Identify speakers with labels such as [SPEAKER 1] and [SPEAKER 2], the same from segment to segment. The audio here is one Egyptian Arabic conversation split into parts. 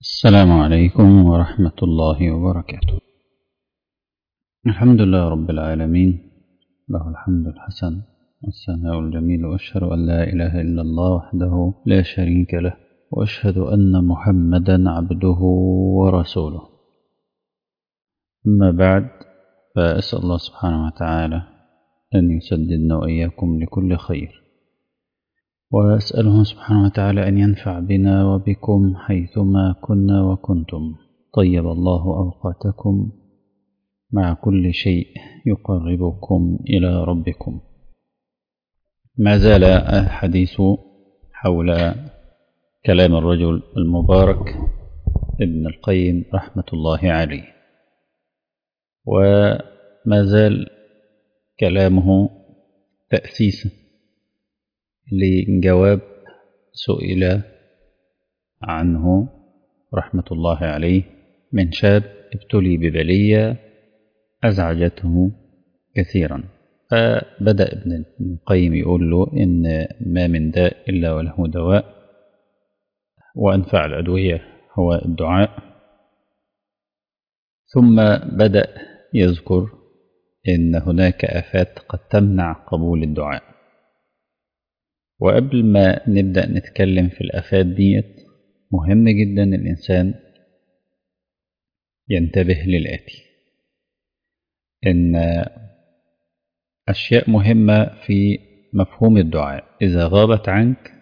[SPEAKER 1] السلام عليكم ورحمة الله وبركاته الحمد لله رب العالمين له الحمد الحسن والثناء الجميل وأشهد أن لا إله إلا الله وحده لا شريك له وأشهد أن محمدا عبده ورسوله أما بعد فأسأل الله سبحانه وتعالى أن يسددنا وإياكم لكل خير وأسأله سبحانه وتعالى أن ينفع بنا وبكم حيثما كنا وكنتم طيب الله أوقاتكم مع كل شيء يقربكم إلى ربكم ما زال الحديث حول كلام الرجل المبارك ابن القيم رحمة الله عليه وما زال كلامه تأسيسا لجواب سئل عنه رحمة الله عليه من شاب ابتلي ببلية أزعجته كثيرا فبدأ ابن القيم يقول له إن ما من داء إلا وله دواء وأنفع الأدوية هو الدعاء ثم بدأ يذكر إن هناك آفات قد تمنع قبول الدعاء وقبل ما نبدأ نتكلم في الآفات ديت مهم جدا الإنسان ينتبه للآتي إن أشياء مهمة في مفهوم الدعاء إذا غابت عنك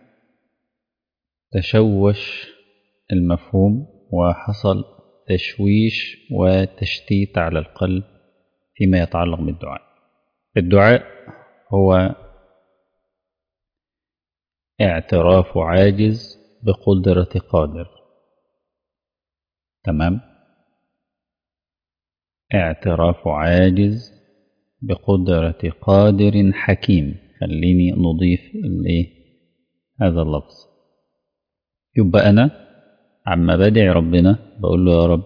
[SPEAKER 1] تشوش المفهوم وحصل تشويش وتشتيت على القلب فيما يتعلق بالدعاء الدعاء هو اعتراف عاجز بقدرة قادر تمام اعتراف عاجز بقدرة قادر حكيم خليني نضيف الايه هذا اللفظ يبقى انا عما بدعي ربنا بقول له يا رب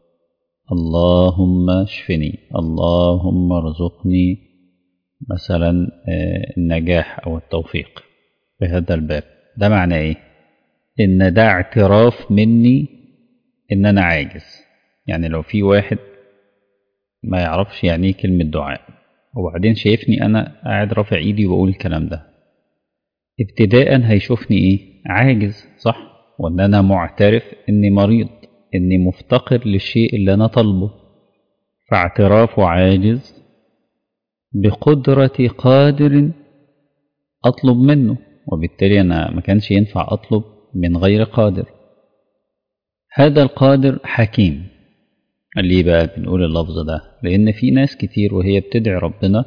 [SPEAKER 1] اللهم اشفني اللهم ارزقني مثلا النجاح او التوفيق في هذا الباب ده معناه ايه ان ده اعتراف مني ان انا عاجز يعني لو في واحد ما يعرفش يعني ايه كلمة دعاء وبعدين شايفني انا قاعد رافع ايدي وبقول الكلام ده ابتداء هيشوفني ايه عاجز صح وان انا معترف اني مريض اني مفتقر للشيء اللي انا طالبه فاعترافه عاجز بقدرة قادر اطلب منه وبالتالي أنا ما كانش ينفع أطلب من غير قادر هذا القادر حكيم ليه بقى بنقول اللفظ ده لأن في ناس كتير وهي بتدعي ربنا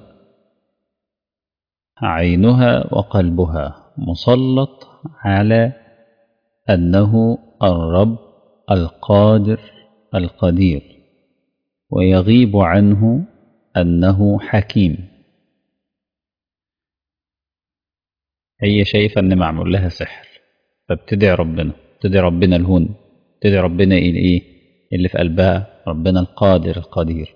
[SPEAKER 1] عينها وقلبها مسلط على أنه الرب القادر القدير ويغيب عنه أنه حكيم هي شايفة إن معمول لها سحر فبتدعي ربنا بتدعي ربنا الهون بتدعي ربنا إيه اللي في قلبها ربنا القادر القدير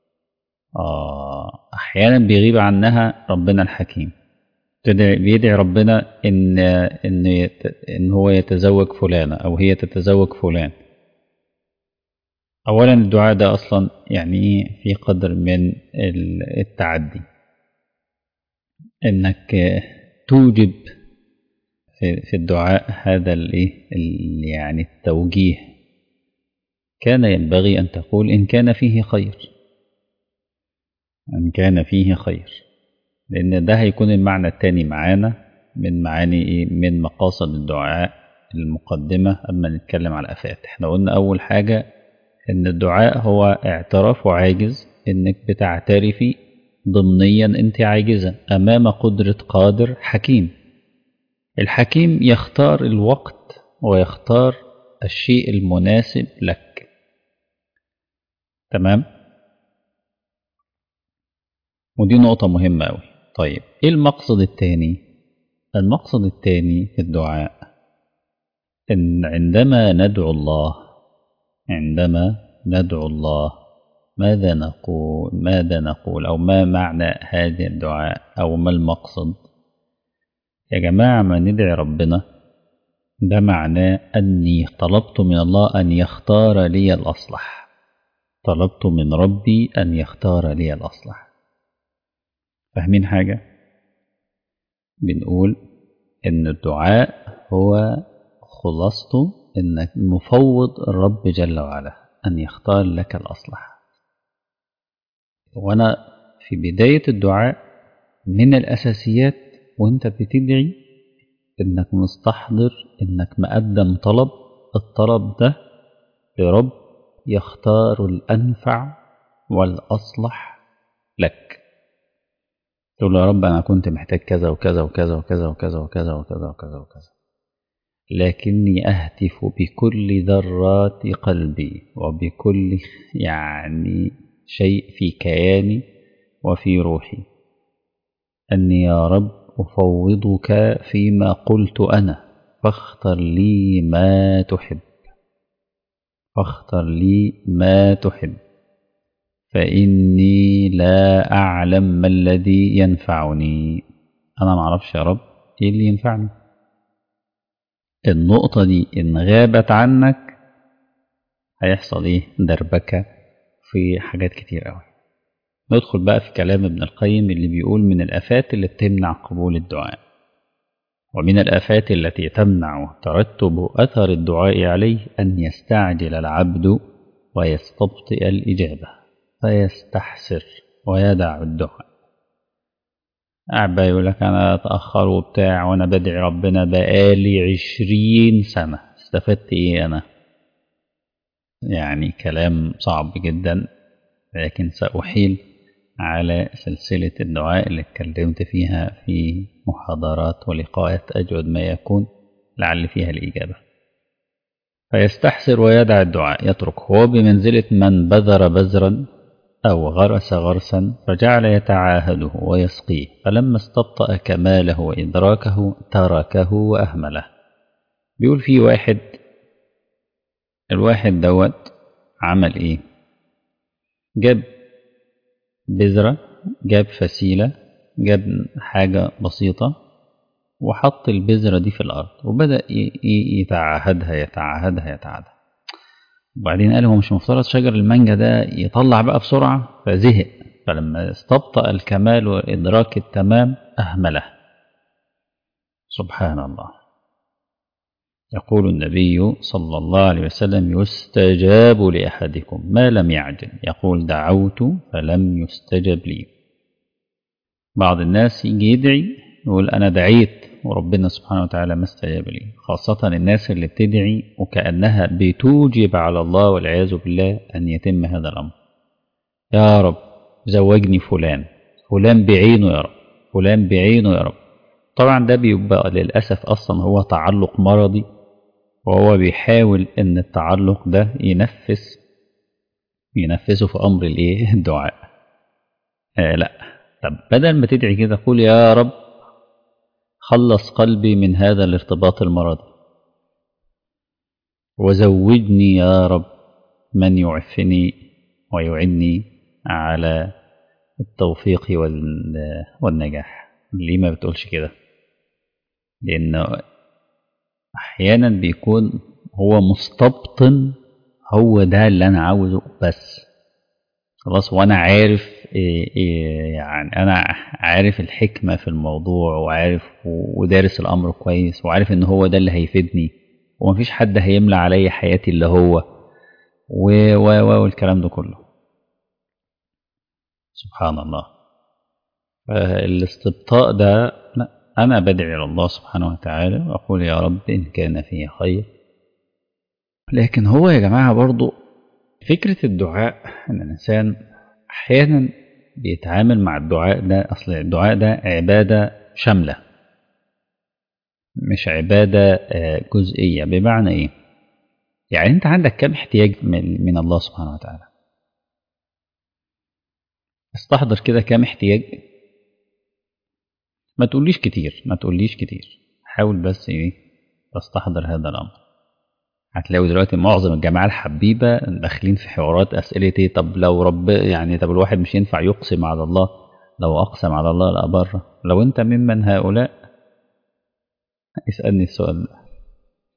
[SPEAKER 1] آه أحيانا بيغيب عنها ربنا الحكيم بيدعي ربنا إن إن إن هو يتزوج فلانة أو هي تتزوج فلان أولا الدعاء ده أصلا يعني في قدر من التعدي إنك توجب في الدعاء هذا الايه يعني التوجيه كان ينبغي ان تقول ان كان فيه خير ان كان فيه خير لان ده هيكون المعنى الثاني معانا من معاني ايه من مقاصد الدعاء المقدمة اما نتكلم على الافات احنا قلنا اول حاجة ان الدعاء هو اعتراف عاجز انك بتعترفي ضمنيا انت عاجزة امام قدرة قادر حكيم الحكيم يختار الوقت ويختار الشيء المناسب لك تمام ودي نقطة مهمة أوي طيب ايه المقصد الثاني المقصد الثاني في الدعاء ان عندما ندعو الله عندما ندعو الله ماذا نقول ماذا نقول أو ما معنى هذا الدعاء أو ما المقصد يا جماعة ما ندعي ربنا ده معناه أني طلبت من الله أن يختار لي الأصلح طلبت من ربي أن يختار لي الأصلح فاهمين حاجة؟ بنقول إن الدعاء هو خلاصته إنك مفوض الرب جل وعلا أن يختار لك الأصلح وأنا في بداية الدعاء من الأساسيات وأنت بتدعي إنك مستحضر إنك مقدم طلب الطلب ده لرب يختار الأنفع والأصلح لك تقول له يا رب أنا كنت محتاج كذا وكذا وكذا وكذا وكذا وكذا وكذا وكذا وكذا لكني أهتف بكل ذرات قلبي وبكل يعني شيء في كياني وفي روحي أني يا رب أفوضك فيما قلت أنا فاختر لي ما تحب فاختر لي ما تحب فإني لا أعلم ما الذي ينفعني أنا معرفش يا رب إيه اللي ينفعني النقطة دي إن غابت عنك هيحصل إيه دربكة في حاجات كتير أوي ندخل بقى في كلام ابن القيم اللي بيقول من الآفات اللي بتمنع قبول الدعاء ومن الآفات التي تمنع ترتب أثر الدعاء عليه أن يستعجل العبد ويستبطئ الإجابة فيستحسر ويدع الدعاء قاعد يقول لك أنا أتأخر وبتاع وأنا بدعي ربنا بقالي عشرين سنة استفدت إيه أنا يعني كلام صعب جدا لكن سأحيل على سلسلة الدعاء اللي اتكلمت فيها في محاضرات ولقاءات أجود ما يكون لعل فيها الإجابة فيستحسر ويدع الدعاء يترك هو بمنزلة من بذر بذرا أو غرس غرسا فجعل يتعاهده ويسقيه فلما استبطأ كماله وإدراكه تركه وأهمله بيقول في واحد الواحد دوت عمل إيه جاب بذرة جاب فسيلة جاب حاجة بسيطة وحط البذرة دي في الأرض وبدأ يتعهدها يتعهدها يتعهدها وبعدين قال هو مش مفترض شجر المانجا ده يطلع بقى بسرعة فزهق فلما استبطأ الكمال وإدراك التمام أهمله سبحان الله يقول النبي صلى الله عليه وسلم يستجاب لأحدكم ما لم يعجل يقول دعوت فلم يستجب لي بعض الناس يجي يدعي يقول أنا دعيت وربنا سبحانه وتعالى ما استجاب لي خاصة الناس اللي بتدعي وكأنها بتوجب على الله والعياذ بالله أن يتم هذا الأمر يا رب زوجني فلان فلان بعينه يا رب فلان بعينه يا رب طبعا ده بيبقى للأسف أصلا هو تعلق مرضي وهو بيحاول ان التعلق ده ينفس ينفسه في امر الايه الدعاء آه لا طب بدل ما تدعي كده قول يا رب خلص قلبي من هذا الارتباط المرضي وزوجني يا رب من يعفني ويعني على التوفيق والنجاح ليه ما بتقولش كده لأن أحيانا بيكون هو مستبطن هو ده اللي أنا عاوزه بس خلاص وأنا عارف إيه إيه يعني أنا عارف الحكمة في الموضوع وعارف ودارس الأمر كويس وعارف إن هو ده اللي هيفيدني ومفيش حد هيملى عليا حياتي اللي هو و و والكلام ده كله سبحان الله فالاستبطاء ده لا أنا بدعي إلى الله سبحانه وتعالى وأقول يا رب إن كان فيه خير لكن هو يا جماعة برضو فكرة الدعاء أن الإنسان أحيانا بيتعامل مع الدعاء ده أصل الدعاء ده عبادة شاملة مش عبادة جزئية بمعنى إيه؟ يعني أنت عندك كم احتياج من الله سبحانه وتعالى استحضر كده كم احتياج ما تقوليش كتير ما تقوليش كتير حاول بس ايه تستحضر هذا الامر هتلاقوا دلوقتي معظم الجماعه الحبيبه داخلين في حوارات اسئله ايه طب لو رب يعني طب الواحد مش ينفع يقسم على الله لو اقسم على الله لابره لو انت ممن هؤلاء اسالني السؤال ده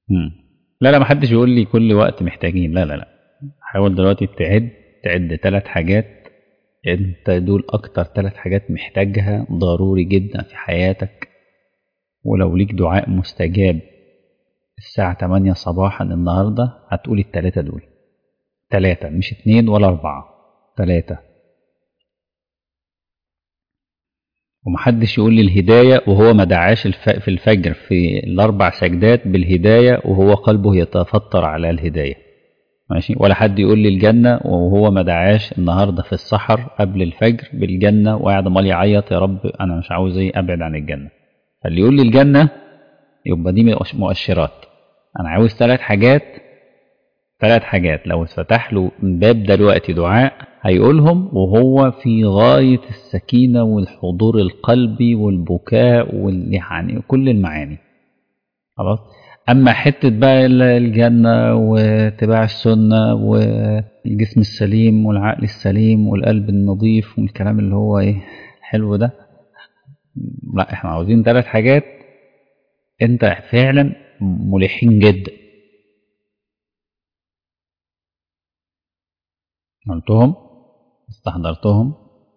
[SPEAKER 1] مم. لا لا محدش يقول لي كل وقت محتاجين لا لا لا حاول دلوقتي تعد تعد ثلاث حاجات انت دول اكتر ثلاث حاجات محتاجها ضروري جدا في حياتك ولو ليك دعاء مستجاب الساعة 8 صباحا النهاردة هتقول التلاتة دول تلاتة مش اتنين ولا أربعة تلاتة ومحدش يقول لي الهداية وهو ما دعاش الف... في الفجر في الأربع سجدات بالهداية وهو قلبه يتفطر على الهداية ماشي ولا حد يقول لي الجنة وهو ما دعاش النهاردة في السحر قبل الفجر بالجنة وقاعد امال يعيط يا رب أنا مش عاوز إيه أبعد عن الجنة فاللي يقول لي الجنة يبقى دي مؤشرات أنا عاوز ثلاث حاجات ثلاث حاجات لو اتفتح له باب دلوقتي دعاء هيقولهم وهو في غاية السكينة والحضور القلبي والبكاء وال يعني كل المعاني خلاص أما حتة بقى الجنة واتباع السنة والجسم السليم والعقل السليم والقلب النظيف والكلام اللي هو ايه حلو ده لا احنا عاوزين ثلاث حاجات انت فعلا ملحين جدا قلتهم استحضرتهم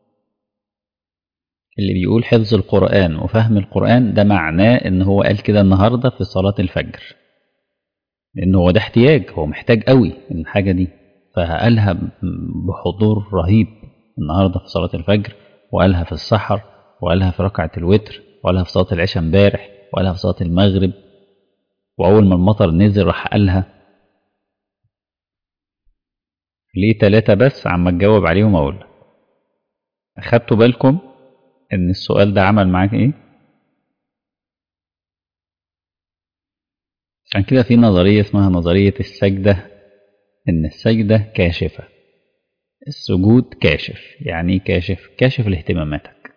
[SPEAKER 1] اللي بيقول حفظ القرآن وفهم القرآن ده معناه ان هو قال كده النهاردة في صلاة الفجر لان هو ده احتياج هو محتاج قوي الحاجة دي فقالها بحضور رهيب النهاردة في صلاة الفجر وقالها في السحر وقالها في ركعة الوتر وقالها في صلاة العشاء امبارح وقالها في صلاة المغرب وأول ما المطر نزل راح قالها ليه تلاتة بس عما تجاوب عليهم أقول لك أخدتوا بالكم إن السؤال ده عمل معاك إيه؟ عشان كده في نظرية اسمها نظرية السجدة إن السجدة كاشفة السجود كاشف يعني كاشف كاشف لاهتماماتك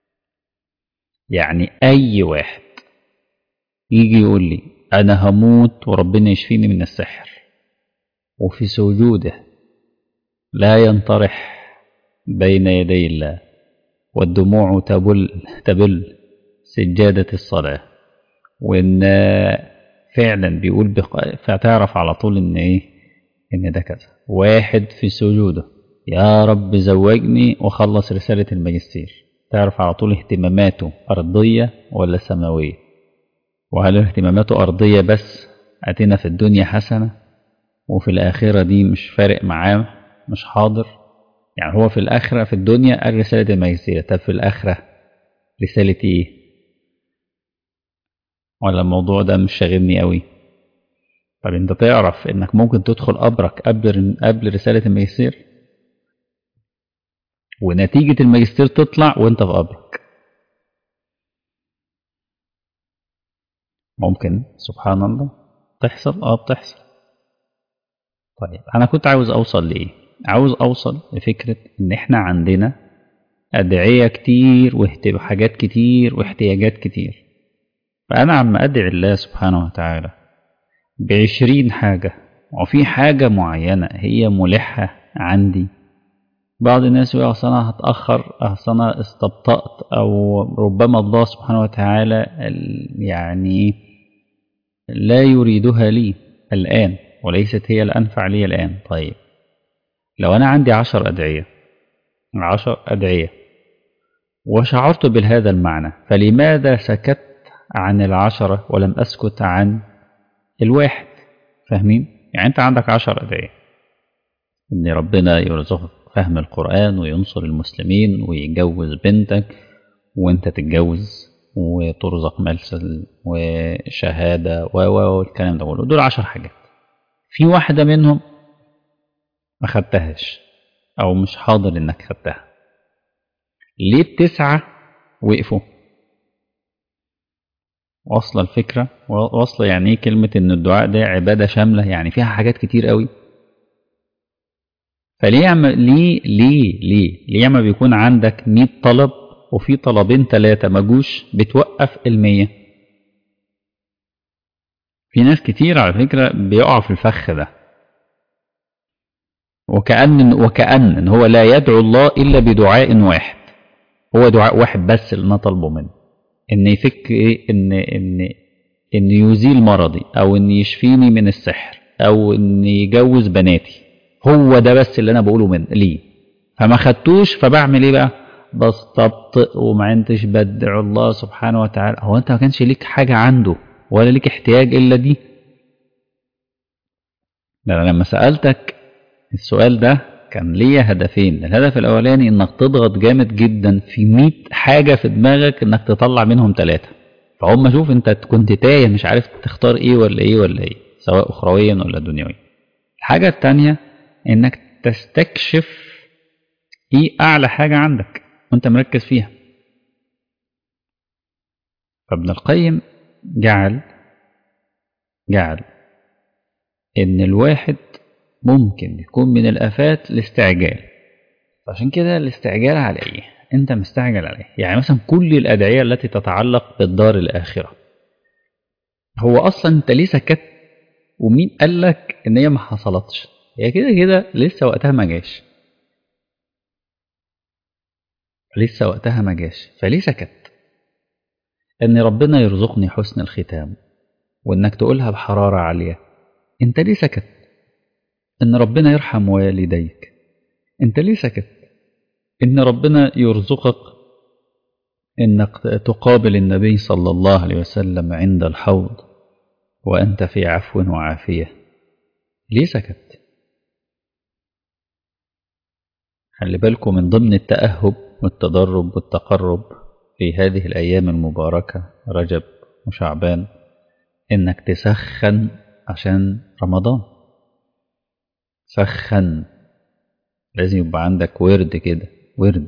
[SPEAKER 1] يعني أي واحد يجي يقول لي أنا هموت وربنا يشفيني من السحر وفي سجوده لا ينطرح بين يدي الله والدموع تبل تبل سجادة الصلاة وإن فعلا بيقول بق... فتعرف على طول إن إيه إن ده كذا واحد في سجوده يا رب زوجني وخلص رسالة الماجستير تعرف على طول اهتماماته أرضية ولا سماوية وهل اهتماماته أرضية بس أتينا في الدنيا حسنة وفي الآخرة دي مش فارق معاه مش حاضر يعني هو في الآخرة في الدنيا قال رسالة الماجستير طب في الآخرة رسالة إيه ولا الموضوع ده مش شاغلني قوي طب انت تعرف انك ممكن تدخل قبرك قبل قبل رسالة الماجستير ونتيجة الماجستير تطلع وانت في قبرك ممكن سبحان الله تحصل اه بتحصل طيب انا كنت عاوز اوصل لايه عاوز اوصل لفكرة ان احنا عندنا ادعية كتير وحاجات كتير واحتياجات كتير فانا عم ادعي الله سبحانه وتعالى بعشرين حاجة وفي حاجة معينة هي ملحة عندي بعض الناس يقول أصل أنا هتأخر أصل أنا استبطأت أو ربما الله سبحانه وتعالى يعني لا يريدها لي الآن وليست هي الأنفع لي الآن طيب لو أنا عندي عشر أدعية عشر أدعية وشعرت بهذا المعنى فلماذا سكت عن العشرة ولم أسكت عن الواحد فاهمين؟ يعني أنت عندك عشر أدعية إن ربنا يرزقك فهم القرآن وينصر المسلمين ويجوز بنتك وانت تتجوز وترزق ملسل وشهادة و والكلام ده كله دول عشر حاجات في واحدة منهم ما خدتهاش أو مش حاضر إنك خدتها ليه التسعة وقفوا واصلة الفكرة واصلة يعني ايه كلمة إن الدعاء ده عبادة شاملة يعني فيها حاجات كتير قوي فليه عم ليه ليه ليه ليه ما بيكون عندك 100 طلب وفي طلبين ثلاثة ما جوش بتوقف المية في ناس كتير على فكرة بيقعوا في الفخ ده وكأن وكأن إن هو لا يدعو الله إلا بدعاء واحد هو دعاء واحد بس اللي أنا طالبه منه إن يفك إيه إن إن إن يزيل مرضي أو إن يشفيني من السحر أو إن يجوز بناتي هو ده بس اللي أنا بقوله من ليه فما خدتوش فبعمل إيه بقى بستبطئ وما عندش بدع الله سبحانه وتعالى هو أنت ما كانش ليك حاجة عنده ولا ليك احتياج إلا دي ده أنا لما سألتك السؤال ده كان ليا هدفين الهدف الأولاني إنك تضغط جامد جدا في 100 حاجة في دماغك إنك تطلع منهم ثلاثة فهم شوف أنت كنت تايه مش عارف تختار إيه ولا إيه ولا إيه سواء أخرويا ولا دنيويا الحاجة التانية إنك تستكشف إيه أعلى حاجة عندك وأنت مركز فيها فابن القيم جعل جعل إن الواحد ممكن يكون من الآفات الاستعجال عشان كده الاستعجال على إيه؟ أنت مستعجل على إيه؟ يعني مثلا كل الأدعية التي تتعلق بالدار الآخرة هو أصلا أنت ليه سكت ومين قال لك إن هي ما حصلتش؟ هي كده كده لسه وقتها ما جاش لسه وقتها ما جاش فليه سكت؟ إن ربنا يرزقني حسن الختام وإنك تقولها بحرارة عالية أنت ليه سكت؟ إن ربنا يرحم والديك أنت ليه سكت؟ إن ربنا يرزقك إنك تقابل النبي صلى الله عليه وسلم عند الحوض وأنت في عفو وعافية ليه سكت؟ خلي بالكم من ضمن التأهب والتدرب والتقرب في هذه الأيام المباركة رجب وشعبان إنك تسخن عشان رمضان سخن لازم يبقى عندك ورد كده ورد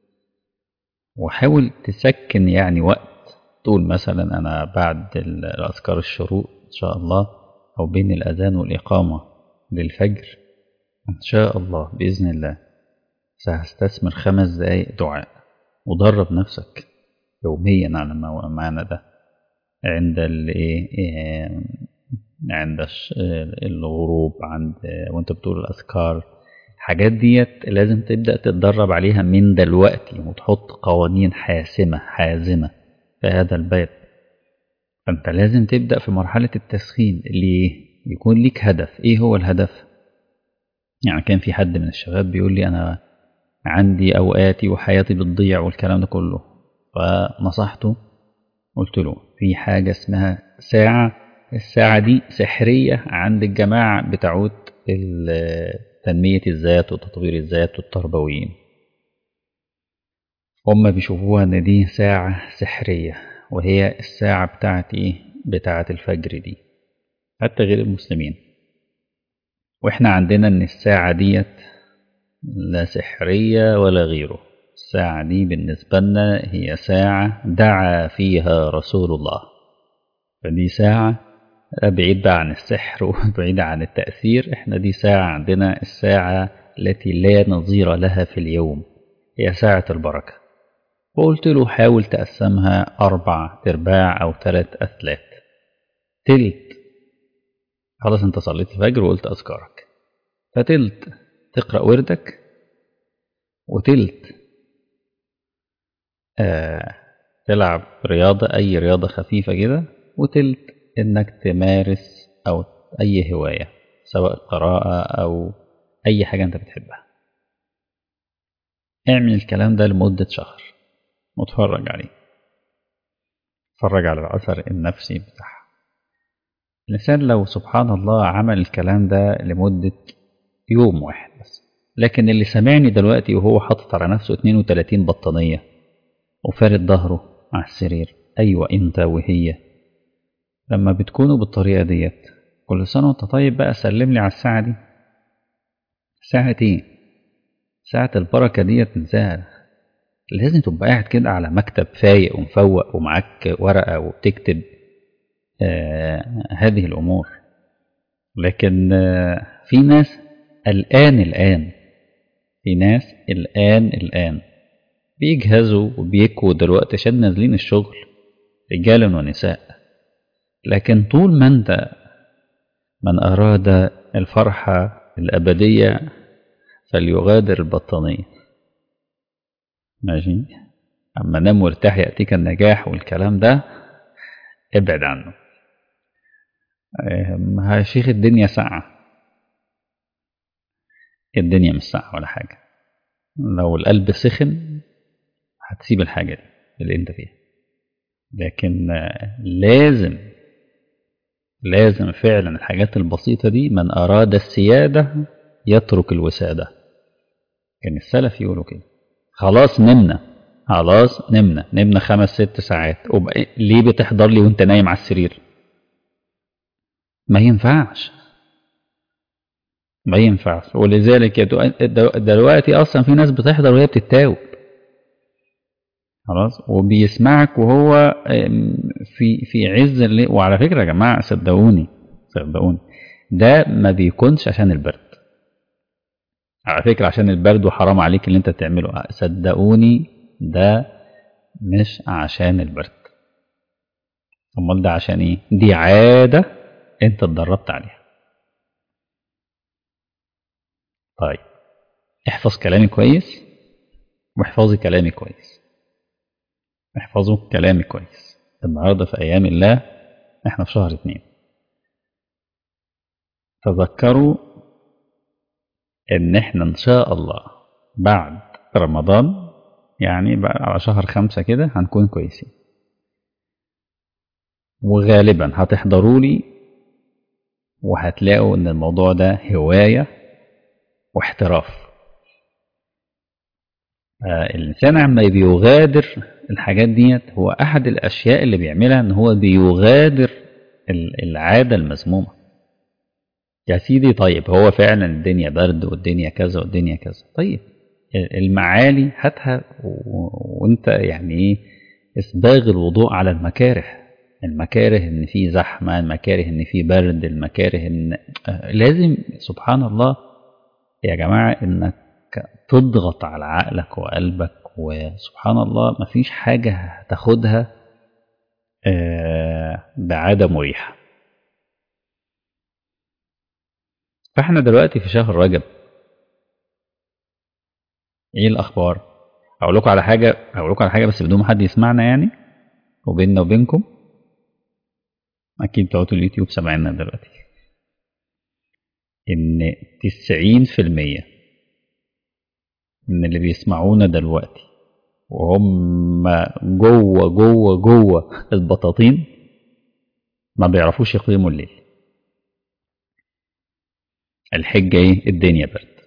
[SPEAKER 1] وحاول تسكن يعني وقت تقول مثلا أنا بعد الأذكار الشروق إن شاء الله أو بين الأذان والإقامة للفجر إن شاء الله بإذن الله سهستثمر خمس دقايق دعاء ودرب نفسك يوميا على المعنى ده عند الايه عند الغروب عند وانت بتقول الاذكار الحاجات ديت لازم تبدا تتدرب عليها من دلوقتي وتحط قوانين حاسمه حازمه في هذا الباب فانت لازم تبدا في مرحله التسخين اللي يكون ليك هدف ايه هو الهدف يعني كان في حد من الشباب بيقول لي انا عندي اوقاتي وحياتي بتضيع والكلام ده كله فنصحته قلت له في حاجه اسمها ساعه الساعة دي سحرية عند الجماعة بتعود تنمية الذات وتطوير الذات والتربويين هم بيشوفوها ان دي ساعة سحرية وهي الساعة بتاعت ايه بتاعت الفجر دي حتى غير المسلمين واحنا عندنا ان الساعة ديت لا سحرية ولا غيره الساعة دي بالنسبة لنا هي ساعة دعا فيها رسول الله فدي ساعة بعيد بقى عن السحر وبعيد عن التأثير احنا دي ساعة عندنا الساعة التي لا نظير لها في اليوم هي ساعة البركة وقلت له حاول تقسمها أربع ترباع أو ثلاث أثلاث تلت خلاص انت صليت الفجر وقلت أذكارك فتلت تقرأ وردك وتلت آه تلعب رياضة أي رياضة خفيفة كده وتلت إنك تمارس أو أي هواية سواء قراءة أو أي حاجة أنت بتحبها اعمل الكلام ده لمدة شهر واتفرج عليه اتفرج على الأثر النفسي بتاعها الإنسان لو سبحان الله عمل الكلام ده لمدة يوم واحد بس لكن اللي سامعني دلوقتي وهو حاطط على نفسه 32 بطانية وفارد ظهره على السرير أيوة أنت وهي لما بتكونوا بالطريقة ديت كل سنة وانت طيب بقى سلم لي على الساعة دي ساعة ايه ساعة البركة ديت تنساها لازم تبقى قاعد كده على مكتب فايق ومفوق ومعاك ورقة وبتكتب آه هذه الأمور لكن آه في ناس الآن الآن في ناس الآن الآن بيجهزوا وبيكوا دلوقتي عشان نازلين الشغل رجال ونساء لكن طول ما انت من أراد الفرحة الأبدية فليغادر البطانية ماشي أما نام وارتاح يأتيك النجاح والكلام ده ابعد عنه يا شيخ الدنيا ساقعة الدنيا مش ساقعة ولا حاجة لو القلب سخن هتسيب الحاجة دي اللي انت فيها لكن لازم لازم فعلا الحاجات البسيطة دي من أراد السيادة يترك الوسادة كان السلف يقولوا كده خلاص نمنا خلاص نمنا نمنا خمس ست ساعات ليه بتحضر لي وانت نايم على السرير ما ينفعش ما ينفعش ولذلك دلوقتي اصلا في ناس بتحضر وهي بتتاوب خلاص وبيسمعك وهو في في عز اللي وعلى فكره يا جماعه صدقوني صدقوني ده ما بيكونش عشان البرد على فكره عشان البرد وحرام عليك اللي انت تعمله صدقوني ده مش عشان البرد امال ده عشان ايه دي عاده انت اتدربت عليها طيب احفظ كلامي كويس واحفظي كلامي كويس احفظوا كلامي كويس النهارده في ايام الله احنا في شهر اتنين تذكروا ان احنا ان شاء الله بعد رمضان يعني بقى على شهر خمسة كده هنكون كويسين وغالبا هتحضروا لي وهتلاقوا ان الموضوع ده هواية واحتراف آه الإنسان عما بيغادر الحاجات ديت هو أحد الأشياء اللي بيعملها إن هو بيغادر العادة المذمومة يا سيدي طيب هو فعلا الدنيا برد والدنيا كذا والدنيا كذا طيب المعالي هاتها وانت يعني ايه اسباغ الوضوء على المكاره المكاره ان في زحمه المكاره ان في برد المكاره ان لازم سبحان الله يا جماعه انك تضغط على عقلك وقلبك وسبحان الله مفيش حاجه هتاخدها بعاده مريحه فاحنا دلوقتي في شهر رجب ايه الاخبار اقول لكم على حاجه اقول لكم على حاجه بس بدون ما حد يسمعنا يعني وبيننا وبينكم اكيد بتوع اليوتيوب سامعيننا دلوقتي ان 90% من اللي بيسمعونا دلوقتي وهم جوه جوه جوه البطاطين ما بيعرفوش يقيموا الليل الحجة ايه الدنيا برد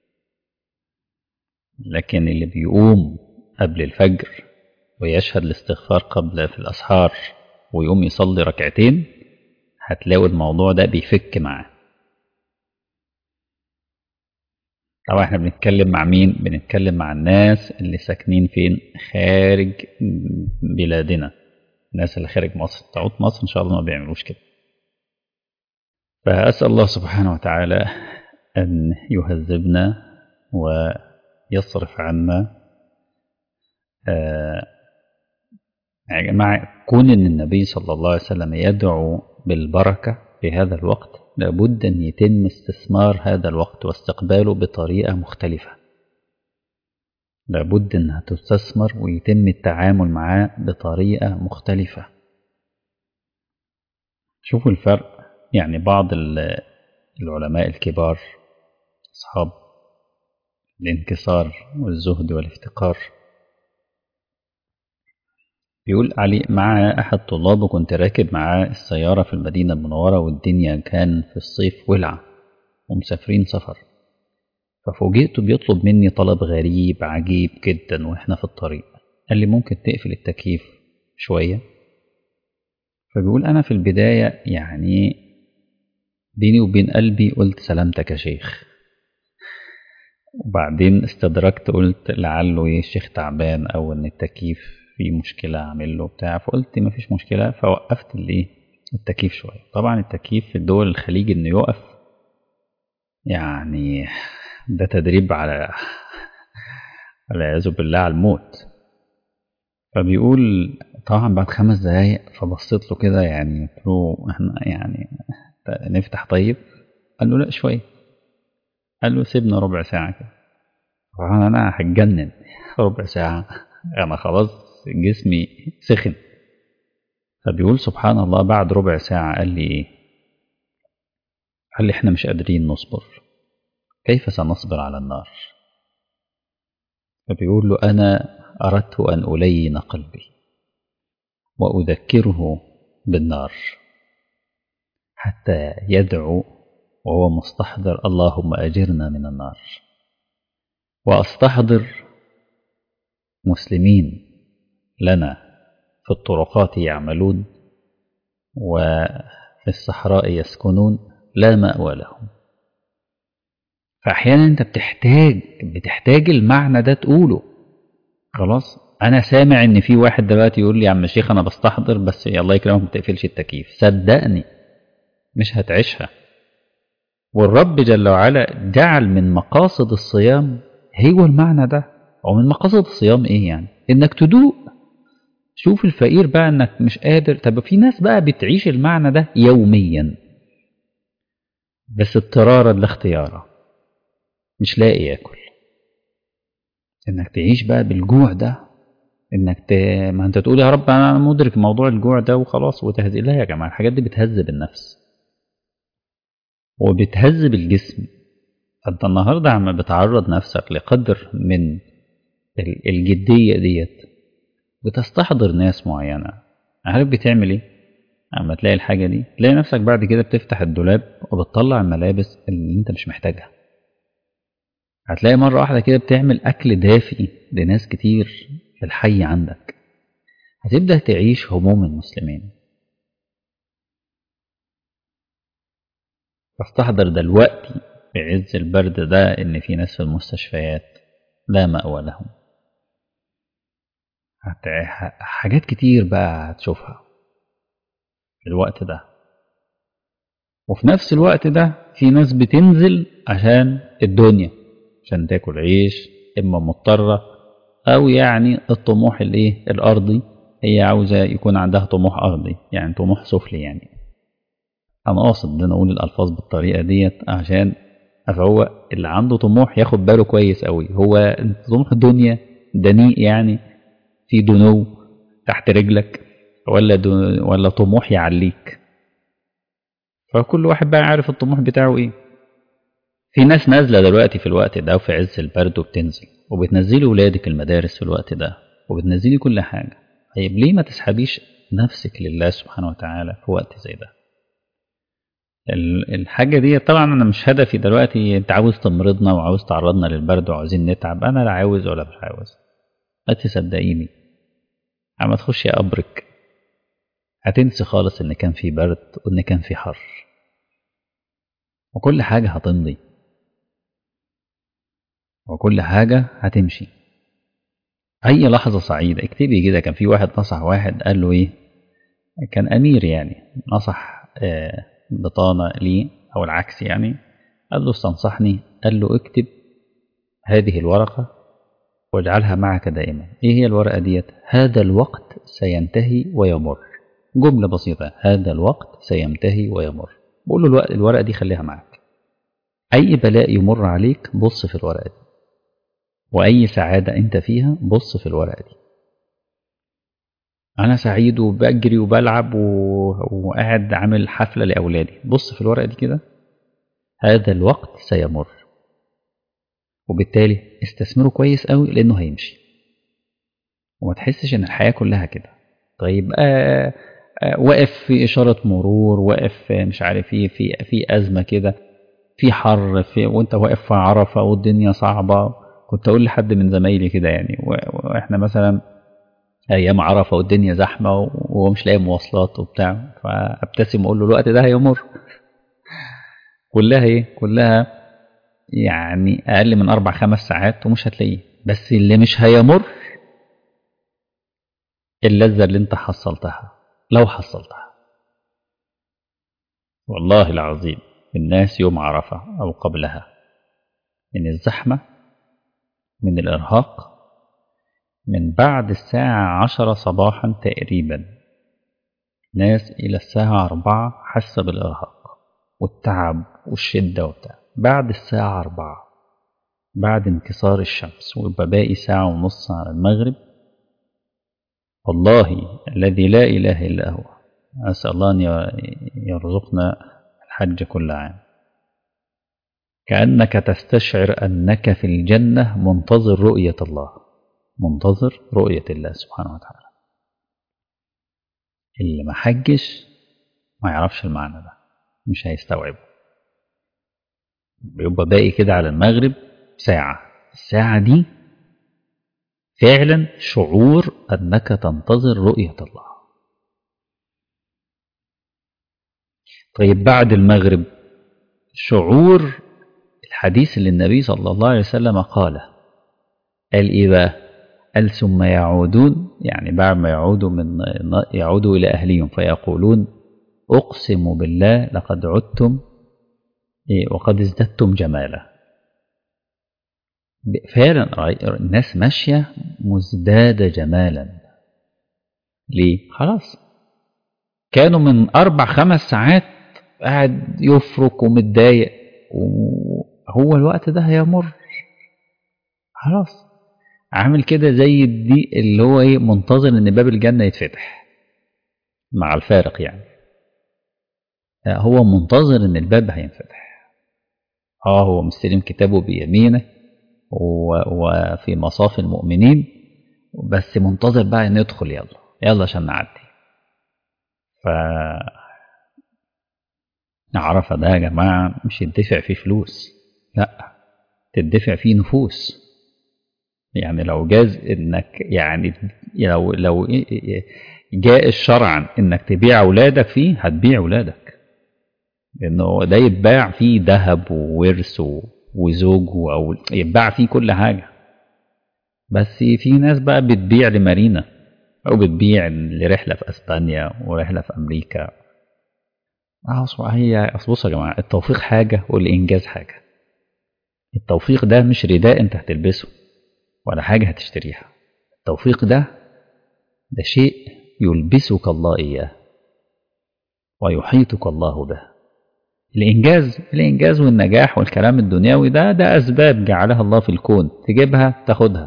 [SPEAKER 1] لكن اللي بيقوم قبل الفجر ويشهد الاستغفار قبل في الأسحار ويقوم يصلي ركعتين هتلاقوا الموضوع ده بيفك معاه طبعا احنا بنتكلم مع مين بنتكلم مع الناس اللي ساكنين فين خارج بلادنا الناس اللي خارج مصر تعود مصر ان شاء الله ما بيعملوش كده فأسأل الله سبحانه وتعالى أن يهذبنا ويصرف عنا آه يا جماعة كون أن النبي صلى الله عليه وسلم يدعو بالبركة في هذا الوقت لابد أن يتم استثمار هذا الوقت واستقباله بطريقة مختلفة لابد أنها تستثمر ويتم التعامل معاه بطريقة مختلفة شوفوا الفرق يعني بعض العلماء الكبار أصحاب الانكسار والزهد والافتقار بيقول علي مع أحد طلابه كنت راكب معاه السيارة في المدينة المنورة والدنيا كان في الصيف ولع ومسافرين سفر ففوجئته بيطلب مني طلب غريب عجيب جدا واحنا في الطريق قال لي ممكن تقفل التكييف شوية فبيقول أنا في البداية يعني بيني وبين قلبي قلت سلامتك يا شيخ وبعدين استدركت قلت لعله ايه الشيخ تعبان او ان التكييف فيه مشكلة اعمل له بتاع فقلت مفيش مشكلة فوقفت الايه التكييف شوية طبعا التكييف في الدول الخليج انه يقف يعني ده تدريب على والعياذ بالله على الموت فبيقول طبعا بعد خمس دقايق فبصيت له كده يعني قلت له احنا يعني نفتح طيب قال له لا شوية قال له سيبنا ربع ساعة كده طبعا أنا هتجنن ربع ساعة أنا خلاص جسمي سخن فبيقول سبحان الله بعد ربع ساعة قال لي إيه قال لي احنا مش قادرين نصبر كيف سنصبر على النار فبيقول له أنا أردت أن ألين قلبي وأذكره بالنار حتى يدعو وهو مستحضر اللهم أجرنا من النار وأستحضر مسلمين لنا في الطرقات يعملون وفي الصحراء يسكنون لا مأوى لهم فأحيانا أنت بتحتاج بتحتاج المعنى ده تقوله خلاص أنا سامع إن في واحد دلوقتي يقول لي يا عم الشيخ أنا بستحضر بس الله يكرمك ما تقفلش التكييف صدقني مش هتعيشها والرب جل وعلا جعل من مقاصد الصيام هو المعنى ده ومن مقاصد الصيام ايه يعني انك تدوق شوف الفقير بقى انك مش قادر طب في ناس بقى بتعيش المعنى ده يوميا بس اضطرارا لا اختيارا مش لاقي ياكل انك تعيش بقى بالجوع ده انك ت... ما انت تقول يا رب انا مدرك موضوع الجوع ده وخلاص وتهزئ لا يا جماعه الحاجات دي بتهذب النفس وبتهذب الجسم فانت النهارده عم بتعرض نفسك لقدر من الجديه ديت بتستحضر ناس معينه عارف بتعمل ايه اما تلاقي الحاجه دي تلاقي نفسك بعد كده بتفتح الدولاب وبتطلع الملابس اللي انت مش محتاجها هتلاقي مره واحده كده بتعمل اكل دافئ لناس كتير في الحي عندك هتبدا تعيش هموم المسلمين فاستحضر دلوقتي في عز البرد ده ان في ناس في المستشفيات لا مأوى لهم هت... حاجات كتير بقى هتشوفها في الوقت ده وفي نفس الوقت ده في ناس بتنزل عشان الدنيا عشان تاكل عيش اما مضطرة او يعني الطموح الايه الارضي هي عاوزة يكون عندها طموح ارضي يعني طموح سفلي يعني انا قاصد ان اقول الالفاظ بالطريقة ديت عشان فهو اللي عنده طموح ياخد باله كويس قوي هو طموح الدنيا دنيء يعني في دنو تحت رجلك ولا دو ولا طموح يعليك فكل واحد بقى عارف الطموح بتاعه ايه في ناس نازله دلوقتي في الوقت ده وفي عز البرد وبتنزل وبتنزلي ولادك المدارس في الوقت ده وبتنزلي كل حاجه طيب ليه ما تسحبيش نفسك لله سبحانه وتعالى في وقت زي ده الحاجة دي طبعا أنا مش هدفي دلوقتي أنت عاوز تمرضنا وعاوز تعرضنا للبرد وعاوزين نتعب أنا لا عاوز ولا مش عاوز ما تصدقيني أما تخشي قبرك هتنسي خالص إن كان في برد وإن كان في حر وكل حاجة هتمضي وكل حاجة هتمشي أي لحظة سعيدة اكتبي كده كان في واحد نصح واحد قال له إيه كان أمير يعني نصح آه بطانة لي أو العكس يعني قال له استنصحني قال له اكتب هذه الورقة واجعلها معك دائما ايه هي الورقة ديت هذا الوقت سينتهي ويمر جملة بسيطة هذا الوقت سينتهي ويمر بقول له الوقت الورقة دي خليها معك أي بلاء يمر عليك بص في الورقة دي وأي سعادة أنت فيها بص في الورقة دي أنا سعيد وبجري وبلعب و... وقاعد عامل حفلة لأولادي بص في الورقة دي كده هذا الوقت سيمر وبالتالي استثمره كويس قوي لأنه هيمشي وما تحسش إن الحياة كلها كده طيب آه آه واقف في إشارة مرور واقف مش عارف إيه في في أزمة كده في حر في وأنت واقف في عرفة والدنيا صعبة كنت أقول لحد من زمايلي كده يعني وإحنا مثلا ايام عرفه والدنيا زحمه وهو مش لاقي مواصلات وبتاع فابتسم واقول له الوقت ده هيمر كلها ايه كلها يعني اقل من اربع خمس ساعات ومش هتلاقيه بس اللي مش هيمر اللذه اللي انت حصلتها لو حصلتها والله العظيم الناس يوم عرفه او قبلها من الزحمه من الارهاق من بعد الساعة عشرة صباحا تقريبا ناس إلى الساعة أربعة حاسة بالإرهاق والتعب والشدة وبتاع بعد الساعة أربعة بعد انكسار الشمس ويبقى باقي ساعة ونص على المغرب والله الذي لا إله إلا هو أسأل الله أن يرزقنا الحج كل عام كأنك تستشعر أنك في الجنة منتظر رؤية الله منتظر رؤية الله سبحانه وتعالى اللي ما حجش ما يعرفش المعنى ده مش هيستوعبه بيبقى باقي كده على المغرب ساعة الساعة دي فعلا شعور أنك تنتظر رؤية الله طيب بعد المغرب شعور الحديث اللي النبي صلى الله عليه وسلم قاله قال إيه بقى قال ثم يعودون يعني بعد ما يعودوا من يعودوا إلى أهلهم فيقولون أقسم بالله لقد عدتم وقد ازددتم جمالا فعلا الناس ماشية مزدادة جمالا ليه؟ خلاص كانوا من أربع خمس ساعات قاعد يفرك ومتضايق وهو الوقت ده هيمر خلاص عامل كده زي الدي اللي هو ايه منتظر ان باب الجنة يتفتح مع الفارق يعني هو منتظر ان الباب هينفتح اه هو مستلم كتابه بيمينه وفي مصاف المؤمنين بس منتظر بقى ان يدخل يلا يلا عشان نعدي ف عرفة ده يا جماعة مش يدفع فيه فلوس لا تدفع فيه نفوس يعني لو جاز انك يعني لو لو جاء شرعا انك تبيع اولادك فيه هتبيع اولادك لانه ده يتباع فيه ذهب وورث وزوج او يتباع فيه كل حاجه بس في ناس بقى بتبيع لمارينا او بتبيع لرحله في اسبانيا ورحله في امريكا اه هي بصوا يا جماعه التوفيق حاجه والانجاز حاجه التوفيق ده مش رداء انت هتلبسه ولا حاجه هتشتريها التوفيق ده ده شيء يلبسك الله اياه ويحيطك الله به الإنجاز الإنجاز والنجاح والكلام الدنيوي ده ده أسباب جعلها الله في الكون تجيبها تاخدها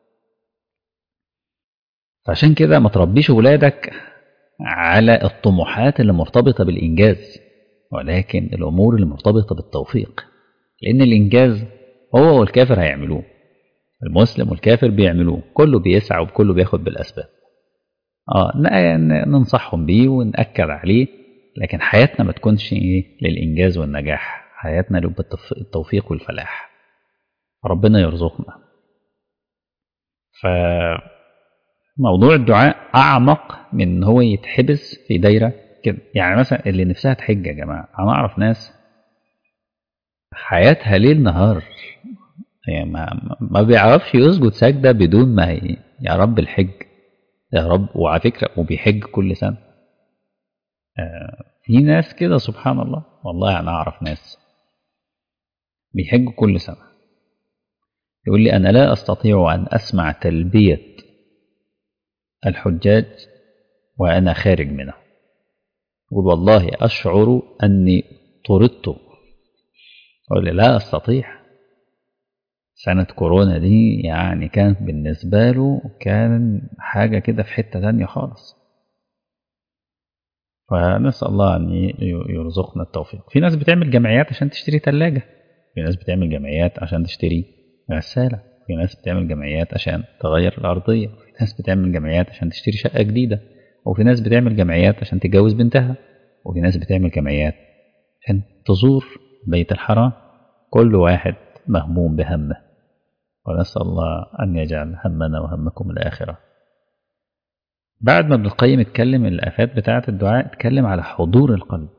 [SPEAKER 1] فعشان كده ما تربيش ولادك على الطموحات اللي مرتبطة بالإنجاز ولكن الأمور اللي مرتبطة بالتوفيق لأن الإنجاز هو والكافر هيعملوه المسلم والكافر بيعملوه كله بيسعى وكله بياخد بالأسباب اه ننصحهم بيه ونأكد عليه لكن حياتنا ما تكونش ايه للإنجاز والنجاح حياتنا للتوفيق والفلاح ربنا يرزقنا فموضوع الدعاء أعمق من إن هو يتحبس في دايرة كده يعني مثلا اللي نفسها تحج يا جماعة أنا أعرف ناس حياتها ليل نهار يعني ما, ما بيعرفش يسجد سجدة بدون ما هي يا رب الحج يا رب وعلى فكرة وبيحج كل سنة في ناس كده سبحان الله والله أنا أعرف ناس بيحجوا كل سنة يقول لي أنا لا أستطيع أن أسمع تلبية الحجاج وأنا خارج منه يقول والله أشعر أني طردت يقول لي لا أستطيع سنة كورونا دي يعني كانت بالنسبة له كان حاجة كده في حتة تانية خالص فنسأل الله أن يرزقنا التوفيق في ناس بتعمل جمعيات عشان تشتري ثلاجة في ناس بتعمل جمعيات عشان تشتري غسالة في ناس بتعمل جمعيات عشان تغير الأرضية في ناس بتعمل جمعيات عشان تشتري شقة جديدة وفي ناس بتعمل جمعيات عشان تتجوز بنتها وفي ناس بتعمل جمعيات عشان تزور بيت الحرام كل واحد مهموم بهمه ونسأل الله أن يجعل همنا وهمكم الآخرة بعد ما ابن القيم اتكلم الآفات بتاعة الدعاء اتكلم على حضور القلب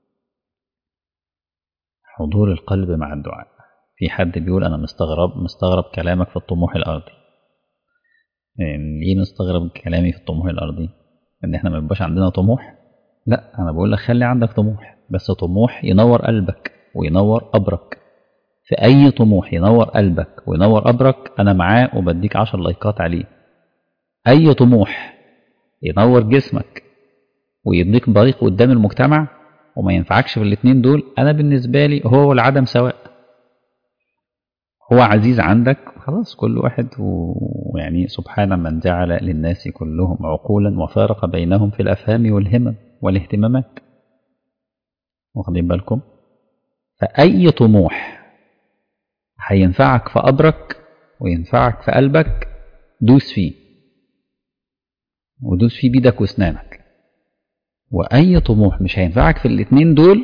[SPEAKER 1] حضور القلب مع الدعاء في حد بيقول أنا مستغرب مستغرب كلامك في الطموح الأرضي يعني ليه مستغرب كلامي في الطموح الأرضي إن إحنا ما يبقاش عندنا طموح لا أنا بقول لك خلي عندك طموح بس طموح ينور قلبك وينور قبرك في أي طموح ينور قلبك وينور قبرك أنا معاه وبديك عشر لايكات عليه أي طموح ينور جسمك ويديك بريق قدام المجتمع وما ينفعكش في الاتنين دول أنا بالنسبة لي هو والعدم سواء هو عزيز عندك خلاص كل واحد ويعني سبحان من جعل للناس كلهم عقولا وفارق بينهم في الأفهام والهمم والاهتمامات واخدين بالكم فأي طموح هينفعك في قبرك وينفعك في قلبك دوس فيه ودوس فيه بيدك واسنانك واي طموح مش هينفعك في الاتنين دول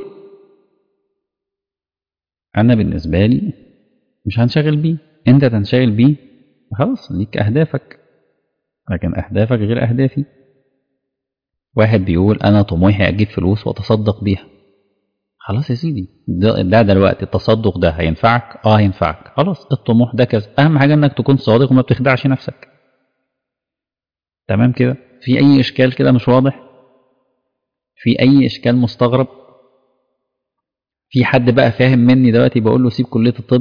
[SPEAKER 1] انا بالنسبه لي مش هنشغل بيه انت تنشغل بيه خلاص ليك اهدافك لكن اهدافك غير اهدافي واحد بيقول انا طموحي اجيب فلوس واتصدق بيها خلاص يا سيدي ده, ده دلوقتي التصدق ده هينفعك اه هينفعك خلاص الطموح ده كذا اهم حاجه انك تكون صادق وما بتخدعش نفسك تمام كده في اي اشكال كده مش واضح في اي اشكال مستغرب في حد بقى فاهم مني دلوقتي بقول له سيب كليه الطب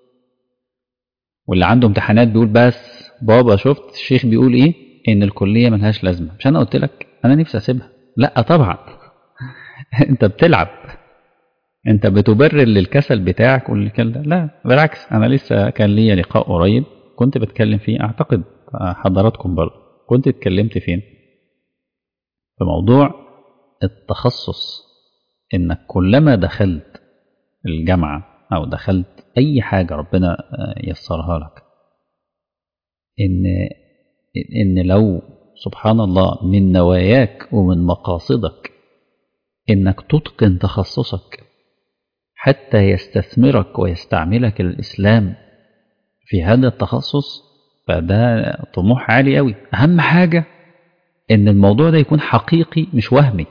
[SPEAKER 1] واللي عنده امتحانات بيقول بس بابا شفت الشيخ بيقول ايه ان الكليه ملهاش لازمه مش انا قلت لك انا نفسي اسيبها لا طبعا انت بتلعب انت بتبرر للكسل بتاعك والكلام ده لا بالعكس انا لسه كان ليا لقاء قريب كنت بتكلم فيه اعتقد حضراتكم برضه كنت اتكلمت فين في موضوع التخصص انك كلما دخلت الجامعه او دخلت اي حاجه ربنا يسرها لك ان ان لو سبحان الله من نواياك ومن مقاصدك انك تتقن تخصصك حتى يستثمرك ويستعملك الاسلام في هذا التخصص فده طموح عالي قوي اهم حاجه ان الموضوع ده يكون حقيقي مش وهمي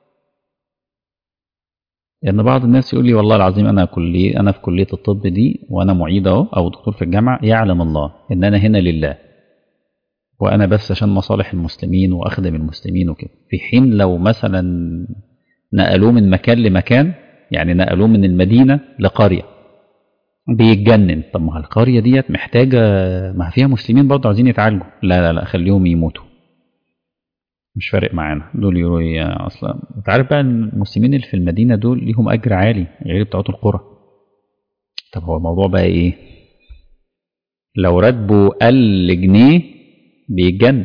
[SPEAKER 1] لان يعني بعض الناس يقول لي والله العظيم انا كلي انا في كليه الطب دي وانا معيد اهو او دكتور في الجامعه يعلم الله ان انا هنا لله وانا بس عشان مصالح المسلمين واخدم المسلمين وكده في حين لو مثلا نقلوه من مكان لمكان يعني نقلوه من المدينه لقريه بيتجنن طب ما القريه ديت محتاجه ما فيها مسلمين برضه عايزين يتعالجوا لا لا لا خليهم يموتوا مش فارق معانا دول يقولوا اصلا انت عارف بقى المسلمين اللي في المدينه دول ليهم اجر عالي غير بتوع القرى طب هو الموضوع بقى ايه لو راتبه قل جنيه بيتجنن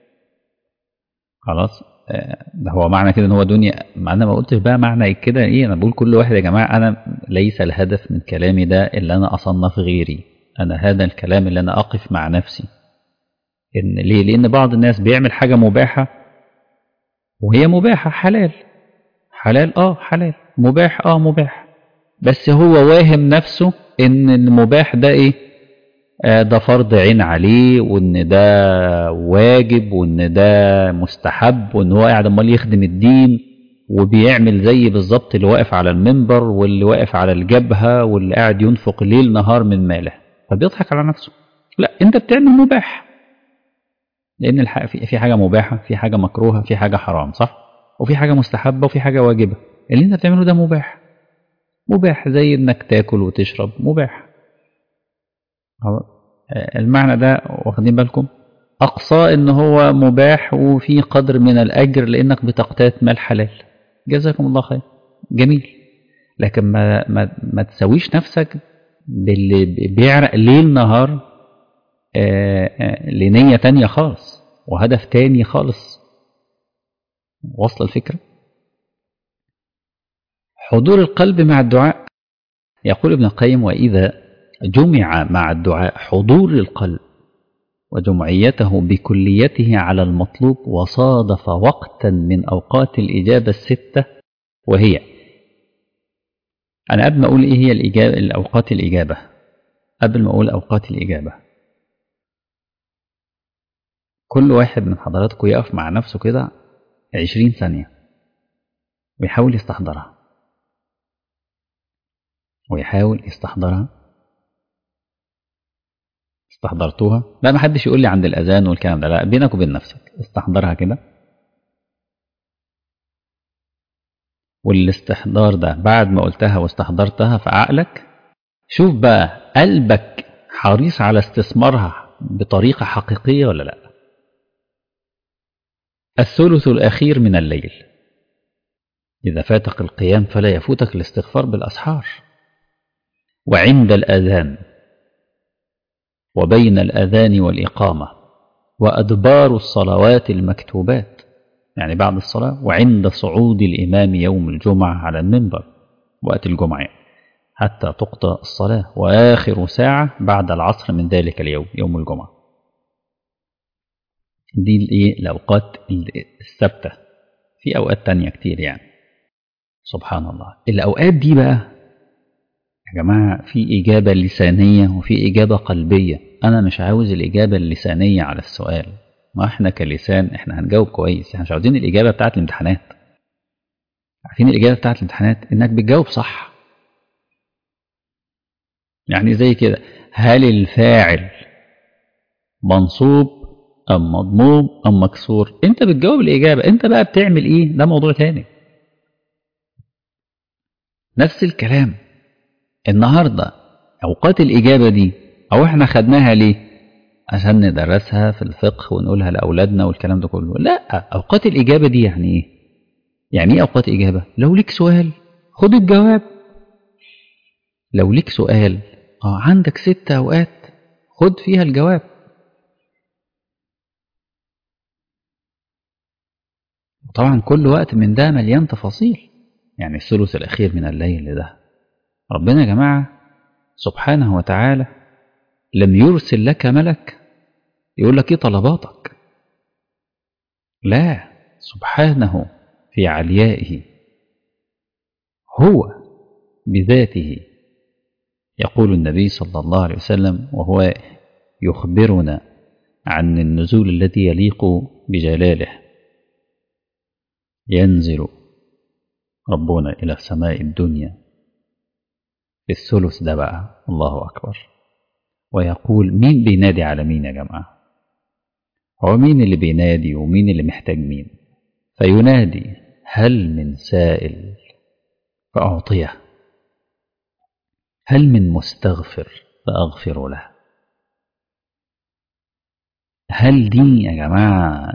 [SPEAKER 1] خلاص ده هو معنى كده ان هو دنيا ما انا ما قلتش بقى معنى كده ايه انا بقول كل واحد يا جماعه انا ليس الهدف من كلامي ده اللي انا اصنف غيري انا هذا الكلام اللي انا اقف مع نفسي ان ليه لان بعض الناس بيعمل حاجه مباحه وهي مباحه حلال حلال اه حلال مباح اه مباح بس هو واهم نفسه ان المباح ده ايه آه ده فرض عين عليه وان ده واجب وان ده مستحب وان هو قاعد امال يخدم الدين وبيعمل زي بالظبط اللي واقف على المنبر واللي واقف على الجبهه واللي قاعد ينفق ليل نهار من ماله فبيضحك على نفسه لا انت بتعمل مباح لان في حاجه مباحه في حاجه مكروهه في حاجه حرام صح وفي حاجه مستحبه وفي حاجه واجبه اللي انت بتعمله ده مباح مباح زي انك تاكل وتشرب مباح المعنى ده واخدين بالكم اقصى ان هو مباح وفي قدر من الاجر لانك بتقتات مال حلال جزاكم الله خير جميل لكن ما ما, ما تسويش نفسك باللي بيعرق ليل نهار آآ آآ لنية تانية خالص وهدف تاني خالص وصل الفكرة حضور القلب مع الدعاء يقول ابن القيم وإذا جمع مع الدعاء حضور القلب وجمعيته بكليته على المطلوب وصادف وقتا من أوقات الإجابة الستة وهي أنا قبل ما أقول إيه هي الإجابة الأوقات الإجابة قبل ما أقول أوقات الإجابة كل واحد من حضراتكم يقف مع نفسه كده عشرين ثانية ويحاول يستحضرها ويحاول يستحضرها استحضرتوها لا ما حدش يقول لي عند الأذان والكلام ده لا بينك وبين نفسك استحضرها كده والاستحضار ده بعد ما قلتها واستحضرتها في عقلك شوف بقى قلبك حريص على استثمارها بطريقة حقيقية ولا لا الثلث الأخير من الليل إذا فاتك القيام فلا يفوتك الاستغفار بالأسحار وعند الأذان وبين الأذان والإقامة وأدبار الصلوات المكتوبات يعني بعد الصلاة وعند صعود الإمام يوم الجمعة على المنبر وقت الجمعة حتى تقضى الصلاة وآخر ساعة بعد العصر من ذلك اليوم يوم الجمعة دي الايه الأوقات الثابتة في أوقات تانية كتير يعني سبحان الله الأوقات دي بقى يا جماعة في إجابة لسانية وفي إجابة قلبية أنا مش عاوز الإجابة اللسانية على السؤال ما إحنا كلسان إحنا هنجاوب كويس إحنا مش عاوزين الإجابة بتاعت الامتحانات عارفين الإجابة بتاعت الامتحانات إنك بتجاوب صح يعني زي كده هل الفاعل منصوب أم مضموم أم مكسور أنت بتجاوب الإجابة أنت بقى بتعمل إيه ده موضوع تاني نفس الكلام النهاردة أوقات الإجابة دي أو إحنا خدناها ليه عشان ندرسها في الفقه ونقولها لأولادنا والكلام ده كله لا أوقات الإجابة دي يعني إيه يعني إيه أوقات إجابة لو ليك سؤال خد الجواب لو ليك سؤال اه عندك ست أوقات خد فيها الجواب وطبعا كل وقت من ده مليان تفاصيل يعني الثلث الأخير من الليل ده ربنا يا جماعة سبحانه وتعالى لم يرسل لك ملك يقول لك ايه طلباتك لا سبحانه في عليائه هو بذاته يقول النبي صلى الله عليه وسلم وهو يخبرنا عن النزول الذي يليق بجلاله ينزل ربنا إلى السماء الدنيا في الثلث ده بقى الله أكبر ويقول مين بينادي على مين يا جماعة هو مين اللي بينادي ومين اللي محتاج مين فينادي هل من سائل فأعطيه هل من مستغفر فأغفر له هل دي يا جماعة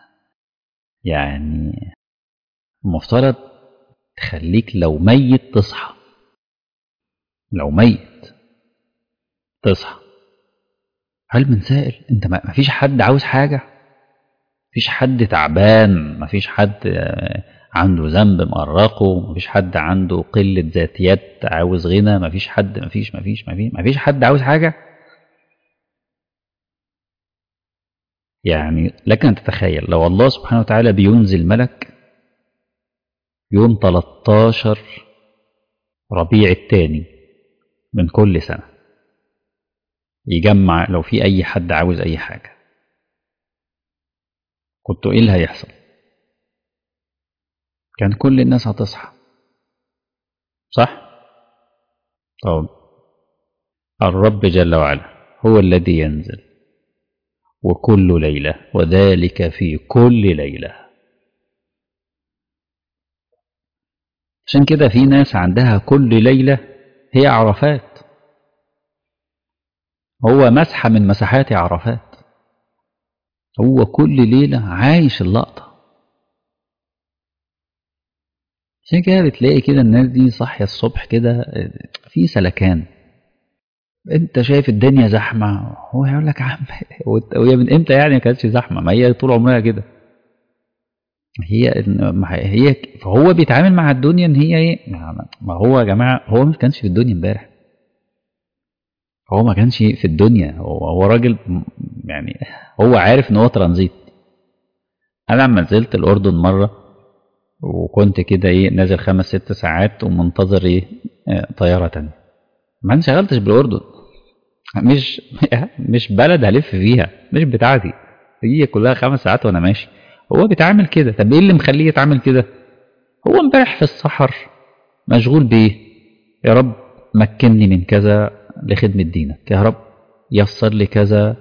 [SPEAKER 1] يعني المفترض تخليك لو ميت تصحى لو ميت تصحى هل من سائل انت ما فيش حد عاوز حاجة مفيش حد تعبان مفيش حد عنده ذنب مقرقه مفيش حد عنده قلة ذاتيات عاوز غنى مفيش حد مفيش مفيش مفيش مفيش حد عاوز حاجة يعني لك أن تتخيل لو الله سبحانه وتعالى بينزل ملك يوم 13 ربيع الثاني من كل سنة يجمع لو في أي حد عاوز أي حاجة كنت إيه اللي هيحصل كان كل الناس هتصحى صح طب الرب جل وعلا هو الذي ينزل وكل ليلة وذلك في كل ليلة عشان كده في ناس عندها كل ليلة هي عرفات هو مسحة من مساحات عرفات هو كل ليلة عايش اللقطة عشان كده بتلاقي كده الناس دي صاحية الصبح كده في سلكان انت شايف الدنيا زحمة هو هيقول لك عم وهي من امتى يعني ما كانتش زحمة ما هي طول عمرها كده هي هي فهو بيتعامل مع الدنيا ان هي ايه ما هو يا جماعة هو ما كانش في الدنيا امبارح هو ما كانش في الدنيا هو, هو راجل يعني هو عارف ان هو ترانزيت انا لما نزلت الاردن مره وكنت كده ايه نازل خمس ست ساعات ومنتظر ايه طياره تانية ما انشغلتش بالاردن مش مش بلد هلف فيها مش بتاعتي هي كلها خمس ساعات وانا ماشي هو بيتعامل كده طب ايه اللي مخليه يتعامل كده هو امبارح في السحر مشغول بايه يا رب مكنني من كذا لخدمة دينك يا رب يسر لي كذا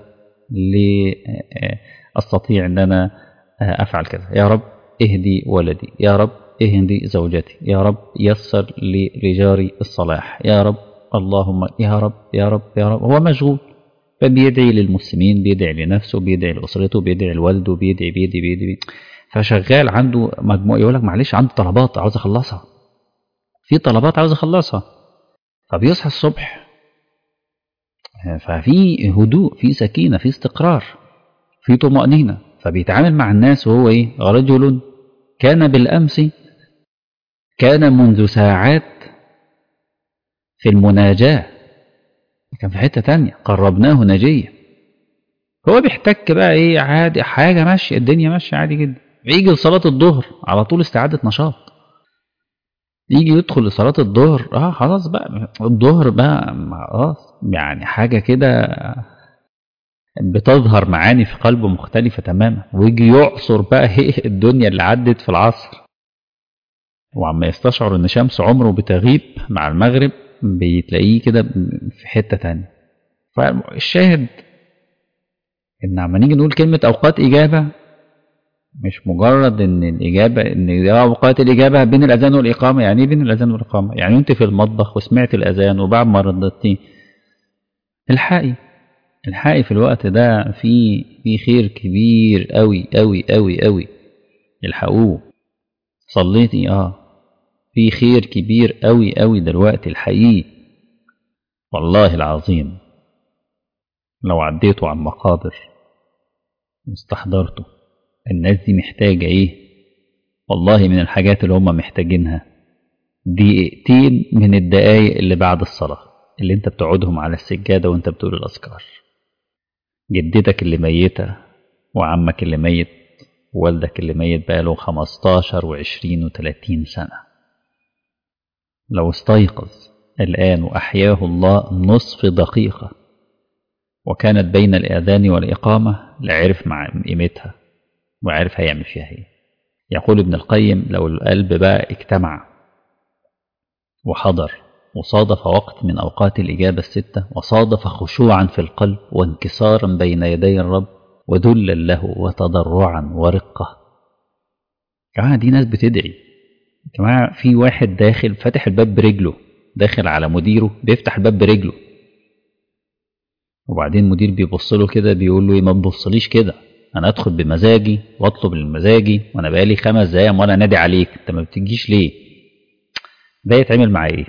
[SPEAKER 1] لأستطيع أن أنا أفعل كذا يا رب اهدي ولدي يا رب اهدي زوجتي يا رب يسر لي لجاري الصلاح يا رب اللهم يا رب يا رب يا رب هو مشغول فبيدعي للمسلمين بيدعي لنفسه بيدعي لأسرته بيدعي لوالده بيدعي بيدعي بيدعي, بيدعي. فشغال عنده مجموعة يقول لك معلش عنده طلبات عاوز أخلصها في طلبات عاوز أخلصها فبيصحى الصبح ففي هدوء في سكينة في استقرار في طمأنينة فبيتعامل مع الناس وهو إيه رجل كان بالأمس كان منذ ساعات في المناجاة كان في حتة تانية قربناه نجيا هو بيحتك بقى ايه عادي حاجة ماشية الدنيا ماشية عادي جدا يجي لصلاة الظهر على طول استعادة نشاط يجي يدخل لصلاة الظهر اه خلاص بقى الظهر بقى خلاص يعني حاجة كده بتظهر معاني في قلبه مختلفة تماما ويجي يعصر بقى ايه الدنيا اللي عدت في العصر وعما يستشعر ان شمس عمره بتغيب مع المغرب بتلاقيه كده في حتة تانية فالشاهد ان عما نيجي نقول كلمة اوقات اجابة مش مجرد ان الاجابة ان ده اوقات الاجابة بين الاذان والاقامة يعني ايه بين الاذان والاقامة يعني انت في المطبخ وسمعت الاذان وبعد ما ردتي الحقي الحقي في الوقت ده في في خير كبير قوي قوي قوي قوي الحقوه صليتي اه في خير كبير قوي قوي دلوقتي الحقيقي والله العظيم لو عديتوا على المقابر واستحضرتوا الناس دي محتاجة ايه والله من الحاجات اللي هم محتاجينها دقيقتين من الدقايق اللي بعد الصلاة اللي انت بتقعدهم على السجادة وانت بتقول الأذكار جدتك اللي ميتة وعمك اللي ميت ووالدك اللي ميت بقاله 15 وعشرين وتلاتين سنة لو استيقظ الآن وأحياه الله نصف دقيقة وكانت بين الإذان والإقامة لعرف مع قيمتها وعرف هيعمل فيها ايه يقول ابن القيم لو القلب بقى اجتمع وحضر وصادف وقت من أوقات الإجابة الستة وصادف خشوعا في القلب وانكسارا بين يدي الرب وذلا له وتضرعا ورقة جماعة دي ناس بتدعي جماعة في واحد داخل فاتح الباب برجله داخل على مديره بيفتح الباب برجله وبعدين مدير بيبص له كده بيقول له ايه ما تبصليش كده انا ادخل بمزاجي واطلب المزاجي وانا بقالي خمس دقايق وانا نادي عليك انت ما بتجيش ليه ده يتعمل مع ايه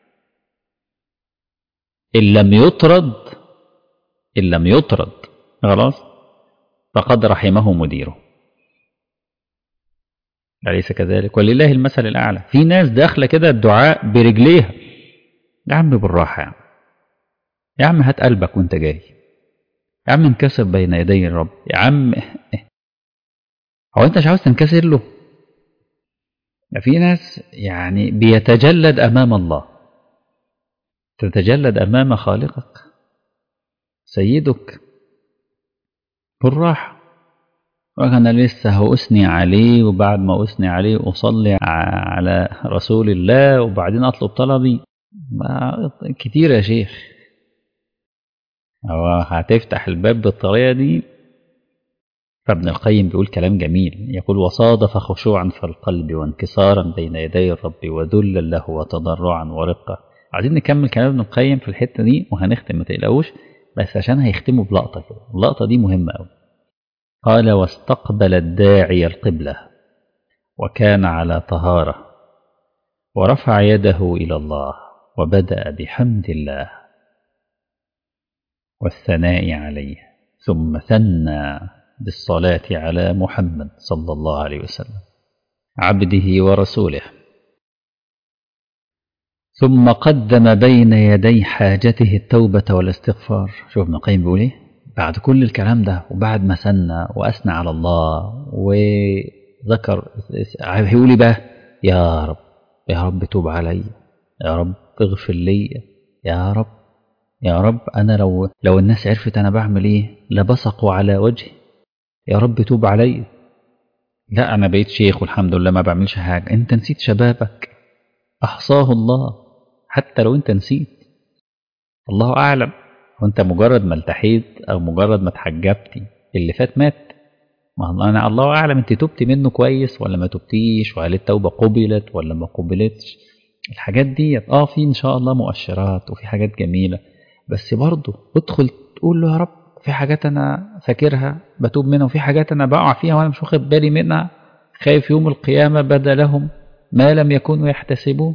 [SPEAKER 1] ان لم يطرد ان لم يطرد خلاص فقد رحمه مديره أليس كذلك ولله المثل الأعلى في ناس داخلة كده الدعاء برجليها يا عم بالراحة يا عم يا عم هات قلبك وانت جاي يا عم انكسر بين يدي الرب يا عم هو انت مش عاوز تنكسر له ده في ناس يعني بيتجلد امام الله تتجلد امام خالقك سيدك بالراحه وانا لسه هأثني عليه وبعد ما أثني عليه أصلي على رسول الله وبعدين أطلب طلبي ما كتير يا شيخ هو هتفتح الباب بالطريقة دي فابن القيم بيقول كلام جميل يقول وصادف خشوعا في القلب وانكسارا بين يدي الرب وذلا له وتضرعا ورقة عايزين نكمل كلام ابن القيم في الحتة دي وهنختم ما تقلقوش بس عشان هيختموا بلقطة كده اللقطة دي مهمة أوي قال واستقبل الداعي القبلة وكان على طهارة ورفع يده إلى الله وبدأ بحمد الله والثناء عليه ثم ثنى بالصلاة على محمد صلى الله عليه وسلم عبده ورسوله ثم قدم بين يدي حاجته التوبة والاستغفار شوف ابن القيم بيقول ايه بعد كل الكلام ده وبعد ما سنى وأثنى على الله وذكر هيقول لي بقى يا رب يا رب توب علي يا رب اغفر لي يا رب يا رب أنا لو لو الناس عرفت أنا بعمل إيه لبصقوا على وجهي يا رب توب علي لا أنا بقيت شيخ والحمد لله ما بعملش حاجة أنت نسيت شبابك أحصاه الله حتى لو أنت نسيت الله أعلم وانت مجرد ما التحيت او مجرد ما اتحجبتي اللي فات مات ما انا الله اعلم انت تبتي منه كويس ولا ما تبتيش وهل التوبه قبلت ولا ما قبلتش الحاجات دي اه في ان شاء الله مؤشرات وفي حاجات جميله بس برضه ادخل تقول له يا رب في حاجات انا فاكرها بتوب منها وفي حاجات انا بقع فيها وانا مش واخد بالي منها خايف يوم القيامه بدا لهم ما لم يكونوا يحتسبون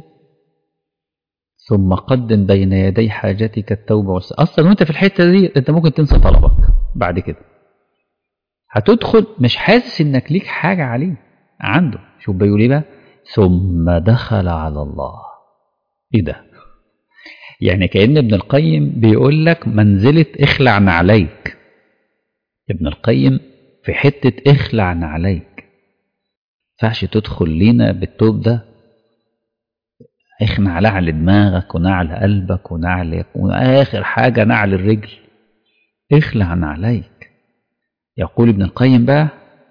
[SPEAKER 1] ثم قدم بين يدي حاجتك التوبة والس... أصلا وانت في الحتة دي انت ممكن تنسى طلبك بعد كده هتدخل مش حاسس انك ليك حاجة عليه عنده شوف بيقول ايه بقى ثم دخل على الله ايه ده يعني كأن ابن القيم بيقول لك منزلة اخلع نعليك ابن القيم في حتة اخلع نعليك ينفعش تدخل لينا بالتوب ده اخنع نعل دماغك ونعل قلبك ونعل واخر حاجة نعل الرجل اخلع نعليك يقول ابن القيم بقى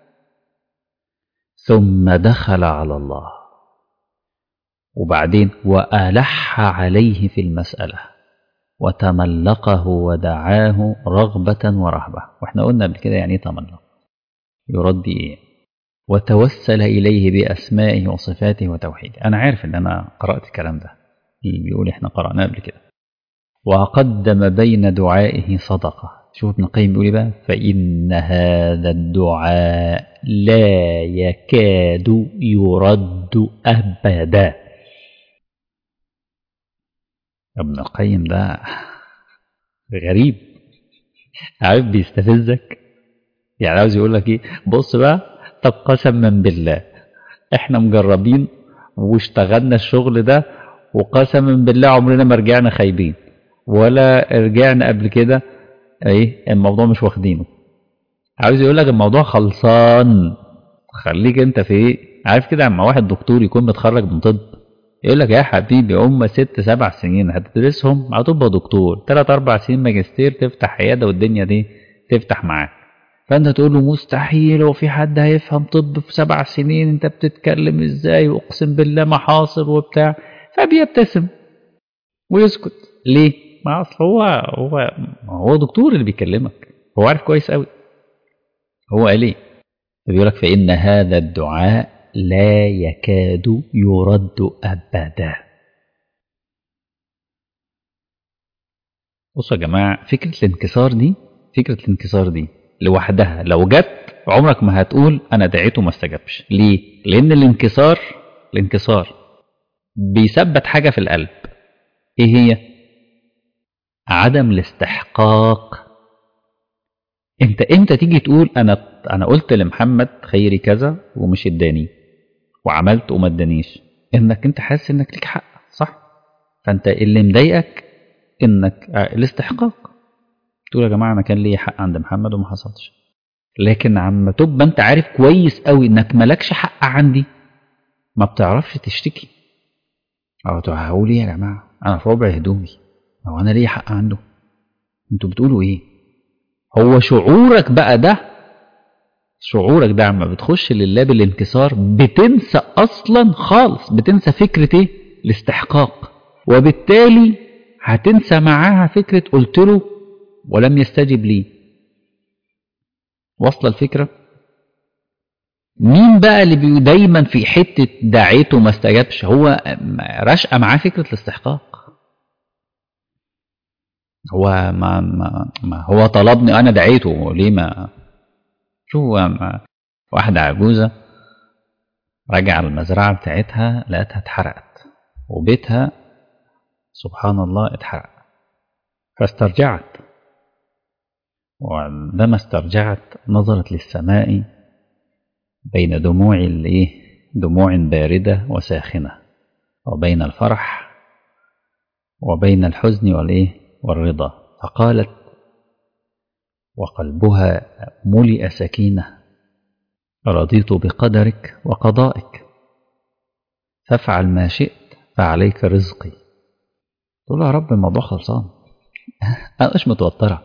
[SPEAKER 1] ثم دخل على الله وبعدين وألح عليه في المسألة وتملقه ودعاه رغبة ورهبة واحنا قلنا قبل كده يعني ايه تملق يرد ايه وتوسل إليه بأسمائه وصفاته وتوحيده أنا عارف إن أنا قرأت الكلام ده اللي بيقول إحنا قرأناه قبل كده وقدم بين دعائه صدقة شوف ابن القيم بيقول بقى فإن هذا الدعاء لا يكاد يرد أبدا ابن القيم ده غريب عارف بيستفزك يعني عاوز يقول لك ايه بص بقى طب قسما بالله احنا مجربين واشتغلنا الشغل ده وقسما بالله عمرنا ما رجعنا خايبين ولا رجعنا قبل كده ايه الموضوع مش واخدينه عاوز يقول لك الموضوع خلصان خليك انت في ايه عارف كده اما واحد دكتور يكون متخرج من طب يقول لك يا حبيبي هم ست سبع سنين هتدرسهم هتبقى دكتور ثلاث اربع سنين ماجستير تفتح عياده والدنيا دي تفتح معاك فانت تقول له مستحيل وفي حد هيفهم طب في سبع سنين انت بتتكلم ازاي واقسم بالله ما حاصل وبتاع فبيبتسم ويسكت ليه؟ ما اصل هو هو هو دكتور اللي بيكلمك هو عارف كويس قوي هو قال ايه؟ بيقول لك فان هذا الدعاء لا يكاد يرد ابدا بصوا يا جماعه فكره الانكسار دي فكره الانكسار دي لوحدها لو جت عمرك ما هتقول انا دعيته ما استجابش ليه لان الانكسار الانكسار بيثبت حاجه في القلب ايه هي عدم الاستحقاق انت امتى تيجي تقول انا انا قلت لمحمد خيري كذا ومش اداني وعملت وما ادانيش انك انت حاسس انك ليك حق صح فانت اللي مضايقك انك الاستحقاق تقول يا جماعه انا كان لي حق عند محمد وما حصلش لكن عم تبقى انت عارف كويس قوي انك مالكش حق عندي ما بتعرفش تشتكي او هقول ايه يا جماعه انا في ربع هدومي هو انا ليه حق عنده انتوا بتقولوا ايه هو شعورك بقى ده شعورك ده عما بتخش لله بالانكسار بتنسى اصلا خالص بتنسى فكره ايه الاستحقاق وبالتالي هتنسى معاها فكره قلت له ولم يستجب لي واصله الفكره مين بقى اللي بي دايما في حته دعيته ما استجابش هو راشقه معاه فكره الاستحقاق هو ما, ما, ما هو طلبني انا دعيته ليه ما شو ما واحدة عجوزة رجع المزرعة بتاعتها لقيتها اتحرقت وبيتها سبحان الله اتحرق فاسترجعت وعندما استرجعت نظرت للسماء بين دموع الايه دموع باردة وساخنة وبين الفرح وبين الحزن والايه والرضا فقالت وقلبها ملئ سكينة رضيت بقدرك وقضائك فافعل ما شئت فعليك رزقي تقول له يا رب الموضوع خلصان أنا مش متوترة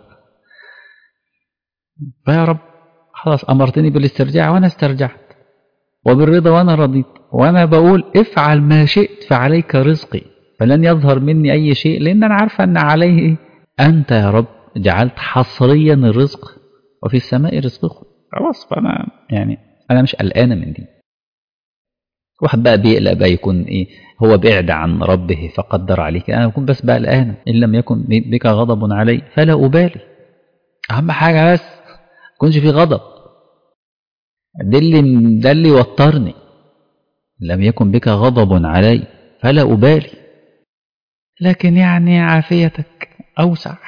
[SPEAKER 1] فيا رب خلاص أمرتني بالاسترجاع وأنا استرجعت وبالرضا وأنا رضيت وأنا بقول افعل ما شئت فعليك رزقي فلن يظهر مني أي شيء لأن أنا عارفة أن عليه أنت يا رب جعلت حصريا الرزق وفي السماء رزقكم خلاص فأنا يعني أنا مش قلقانة من دي واحد بقى بيقلق بقى يكون إيه هو بعد عن ربه فقدر عليك أنا بكون بس بقى قلقانة إن لم يكن بك غضب علي فلا أبالي أهم حاجة بس يكونش في غضب ده اللي ده اللي يوترني لم يكن بك غضب علي فلا أبالي لكن يعني عافيتك أوسع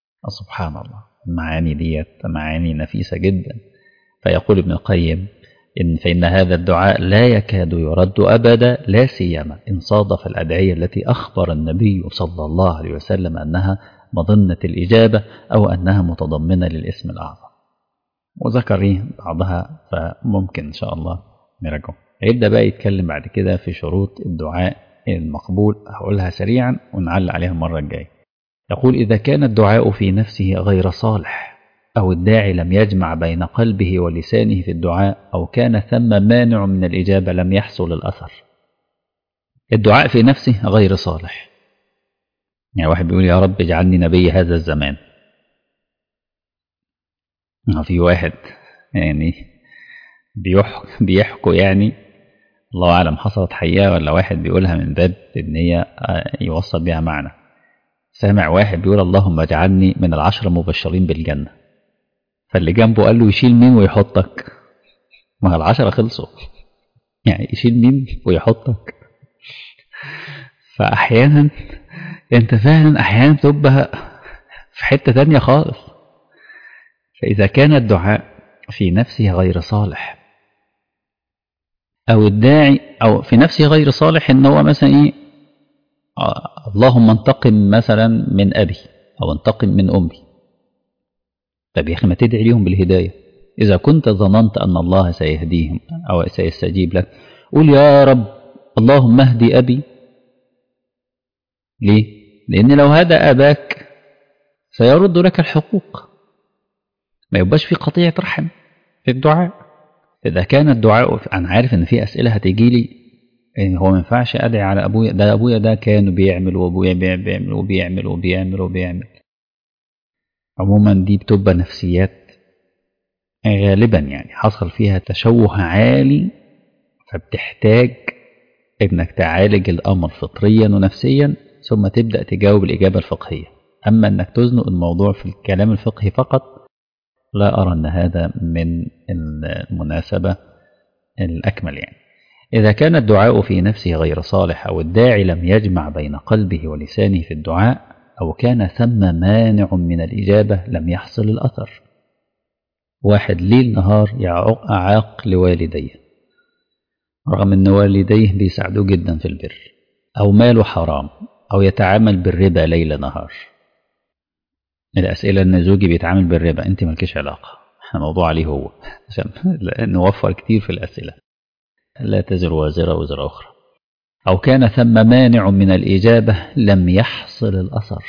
[SPEAKER 1] سبحان الله المعاني ديت معاني نفيسة جدا فيقول ابن القيم إن فإن هذا الدعاء لا يكاد يرد أبدا لا سيما إن صادف الأدعية التي أخبر النبي صلى الله عليه وسلم أنها مظنة الإجابة أو أنها متضمنة للاسم الأعظم وذكر إيه بعضها فممكن إن شاء الله نراجعه هيبدأ بقى يتكلم بعد كده في شروط الدعاء المقبول هقولها سريعا ونعلق عليها المرة الجاية يقول إذا كان الدعاء في نفسه غير صالح أو الداعي لم يجمع بين قلبه ولسانه في الدعاء أو كان ثم مانع من الإجابة لم يحصل الأثر الدعاء في نفسه غير صالح يعني واحد بيقول يا رب اجعلني نبي هذا الزمان في واحد يعني بيحكوا بيحكوا يعني الله أعلم حصلت حقيقة ولا واحد بيقولها من باب إن هي يوصل بيها معنى سامع واحد بيقول اللهم اجعلني من العشرة المبشرين بالجنة فاللي جنبه قال له يشيل مين ويحطك ما العشرة خلصوا يعني يشيل مين ويحطك فأحيانا أنت فعلا أحيانا تبقى في حتة تانية خالص فإذا كان الدعاء في نفسه غير صالح أو الداعي أو في نفسه غير صالح إن هو مثلا إيه اللهم انتقم مثلا من أبي أو انتقم من أمي طب يا أخي ما تدعي ليهم بالهداية إذا كنت ظننت أن الله سيهديهم أو سيستجيب لك قول يا رب اللهم اهدي أبي ليه؟ لأن لو هدى أباك سيرد لك الحقوق ما يبقاش في قطيعة رحم في الدعاء إذا كان الدعاء أنا عارف إن في أسئلة هتيجي لي يعني هو ما ينفعش أدعي على أبويا ده أبويا ده كان بيعمل وأبويا بيعمل وبيعمل وبيعمل وبيعمل عموما دي بتبقى نفسيات غالبا يعني حصل فيها تشوه عالي فبتحتاج انك تعالج الامر فطريا ونفسيا ثم تبدا تجاوب الاجابه الفقهيه اما انك تزنق الموضوع في الكلام الفقهي فقط لا ارى ان هذا من المناسبه الاكمل يعني اذا كان الدعاء في نفسه غير صالح او الداعي لم يجمع بين قلبه ولسانه في الدعاء أو كان ثم مانع من الإجابة لم يحصل الأثر واحد ليل نهار يعاق أعاق لوالديه رغم أن والديه بيساعدوه جدا في البر أو ماله حرام أو يتعامل بالربا ليل نهار الأسئلة أن زوجي بيتعامل بالربا أنت مالكش علاقة احنا موضوع عليه هو عشان نوفر كتير في الأسئلة لا تزر وازرة وزر أخرى أو كان ثم مانع من الإجابة لم يحصل الأثر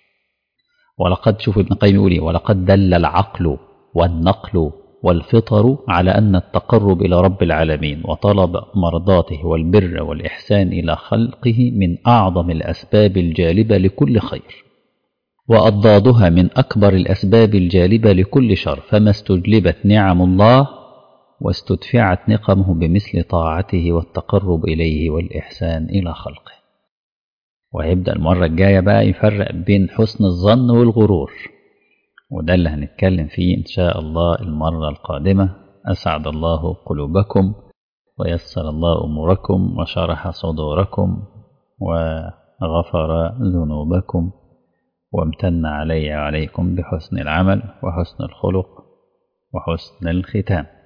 [SPEAKER 1] ولقد شوف ابن القيم يقول ولقد دل العقل والنقل والفطر على أن التقرب إلى رب العالمين وطلب مرضاته والبر والإحسان إلى خلقه من أعظم الأسباب الجالبة لكل خير وأضدادها من أكبر الأسباب الجالبة لكل شر فما استجلبت نعم الله واستدفعت نقمه بمثل طاعته والتقرب إليه والإحسان إلى خلقه وهيبدأ المرة الجاية بقى يفرق بين حسن الظن والغرور وده اللي هنتكلم فيه إن شاء الله المرة القادمة أسعد الله قلوبكم ويسر الله أموركم وشرح صدوركم وغفر ذنوبكم وامتن علي وعليكم بحسن العمل وحسن الخلق وحسن الختام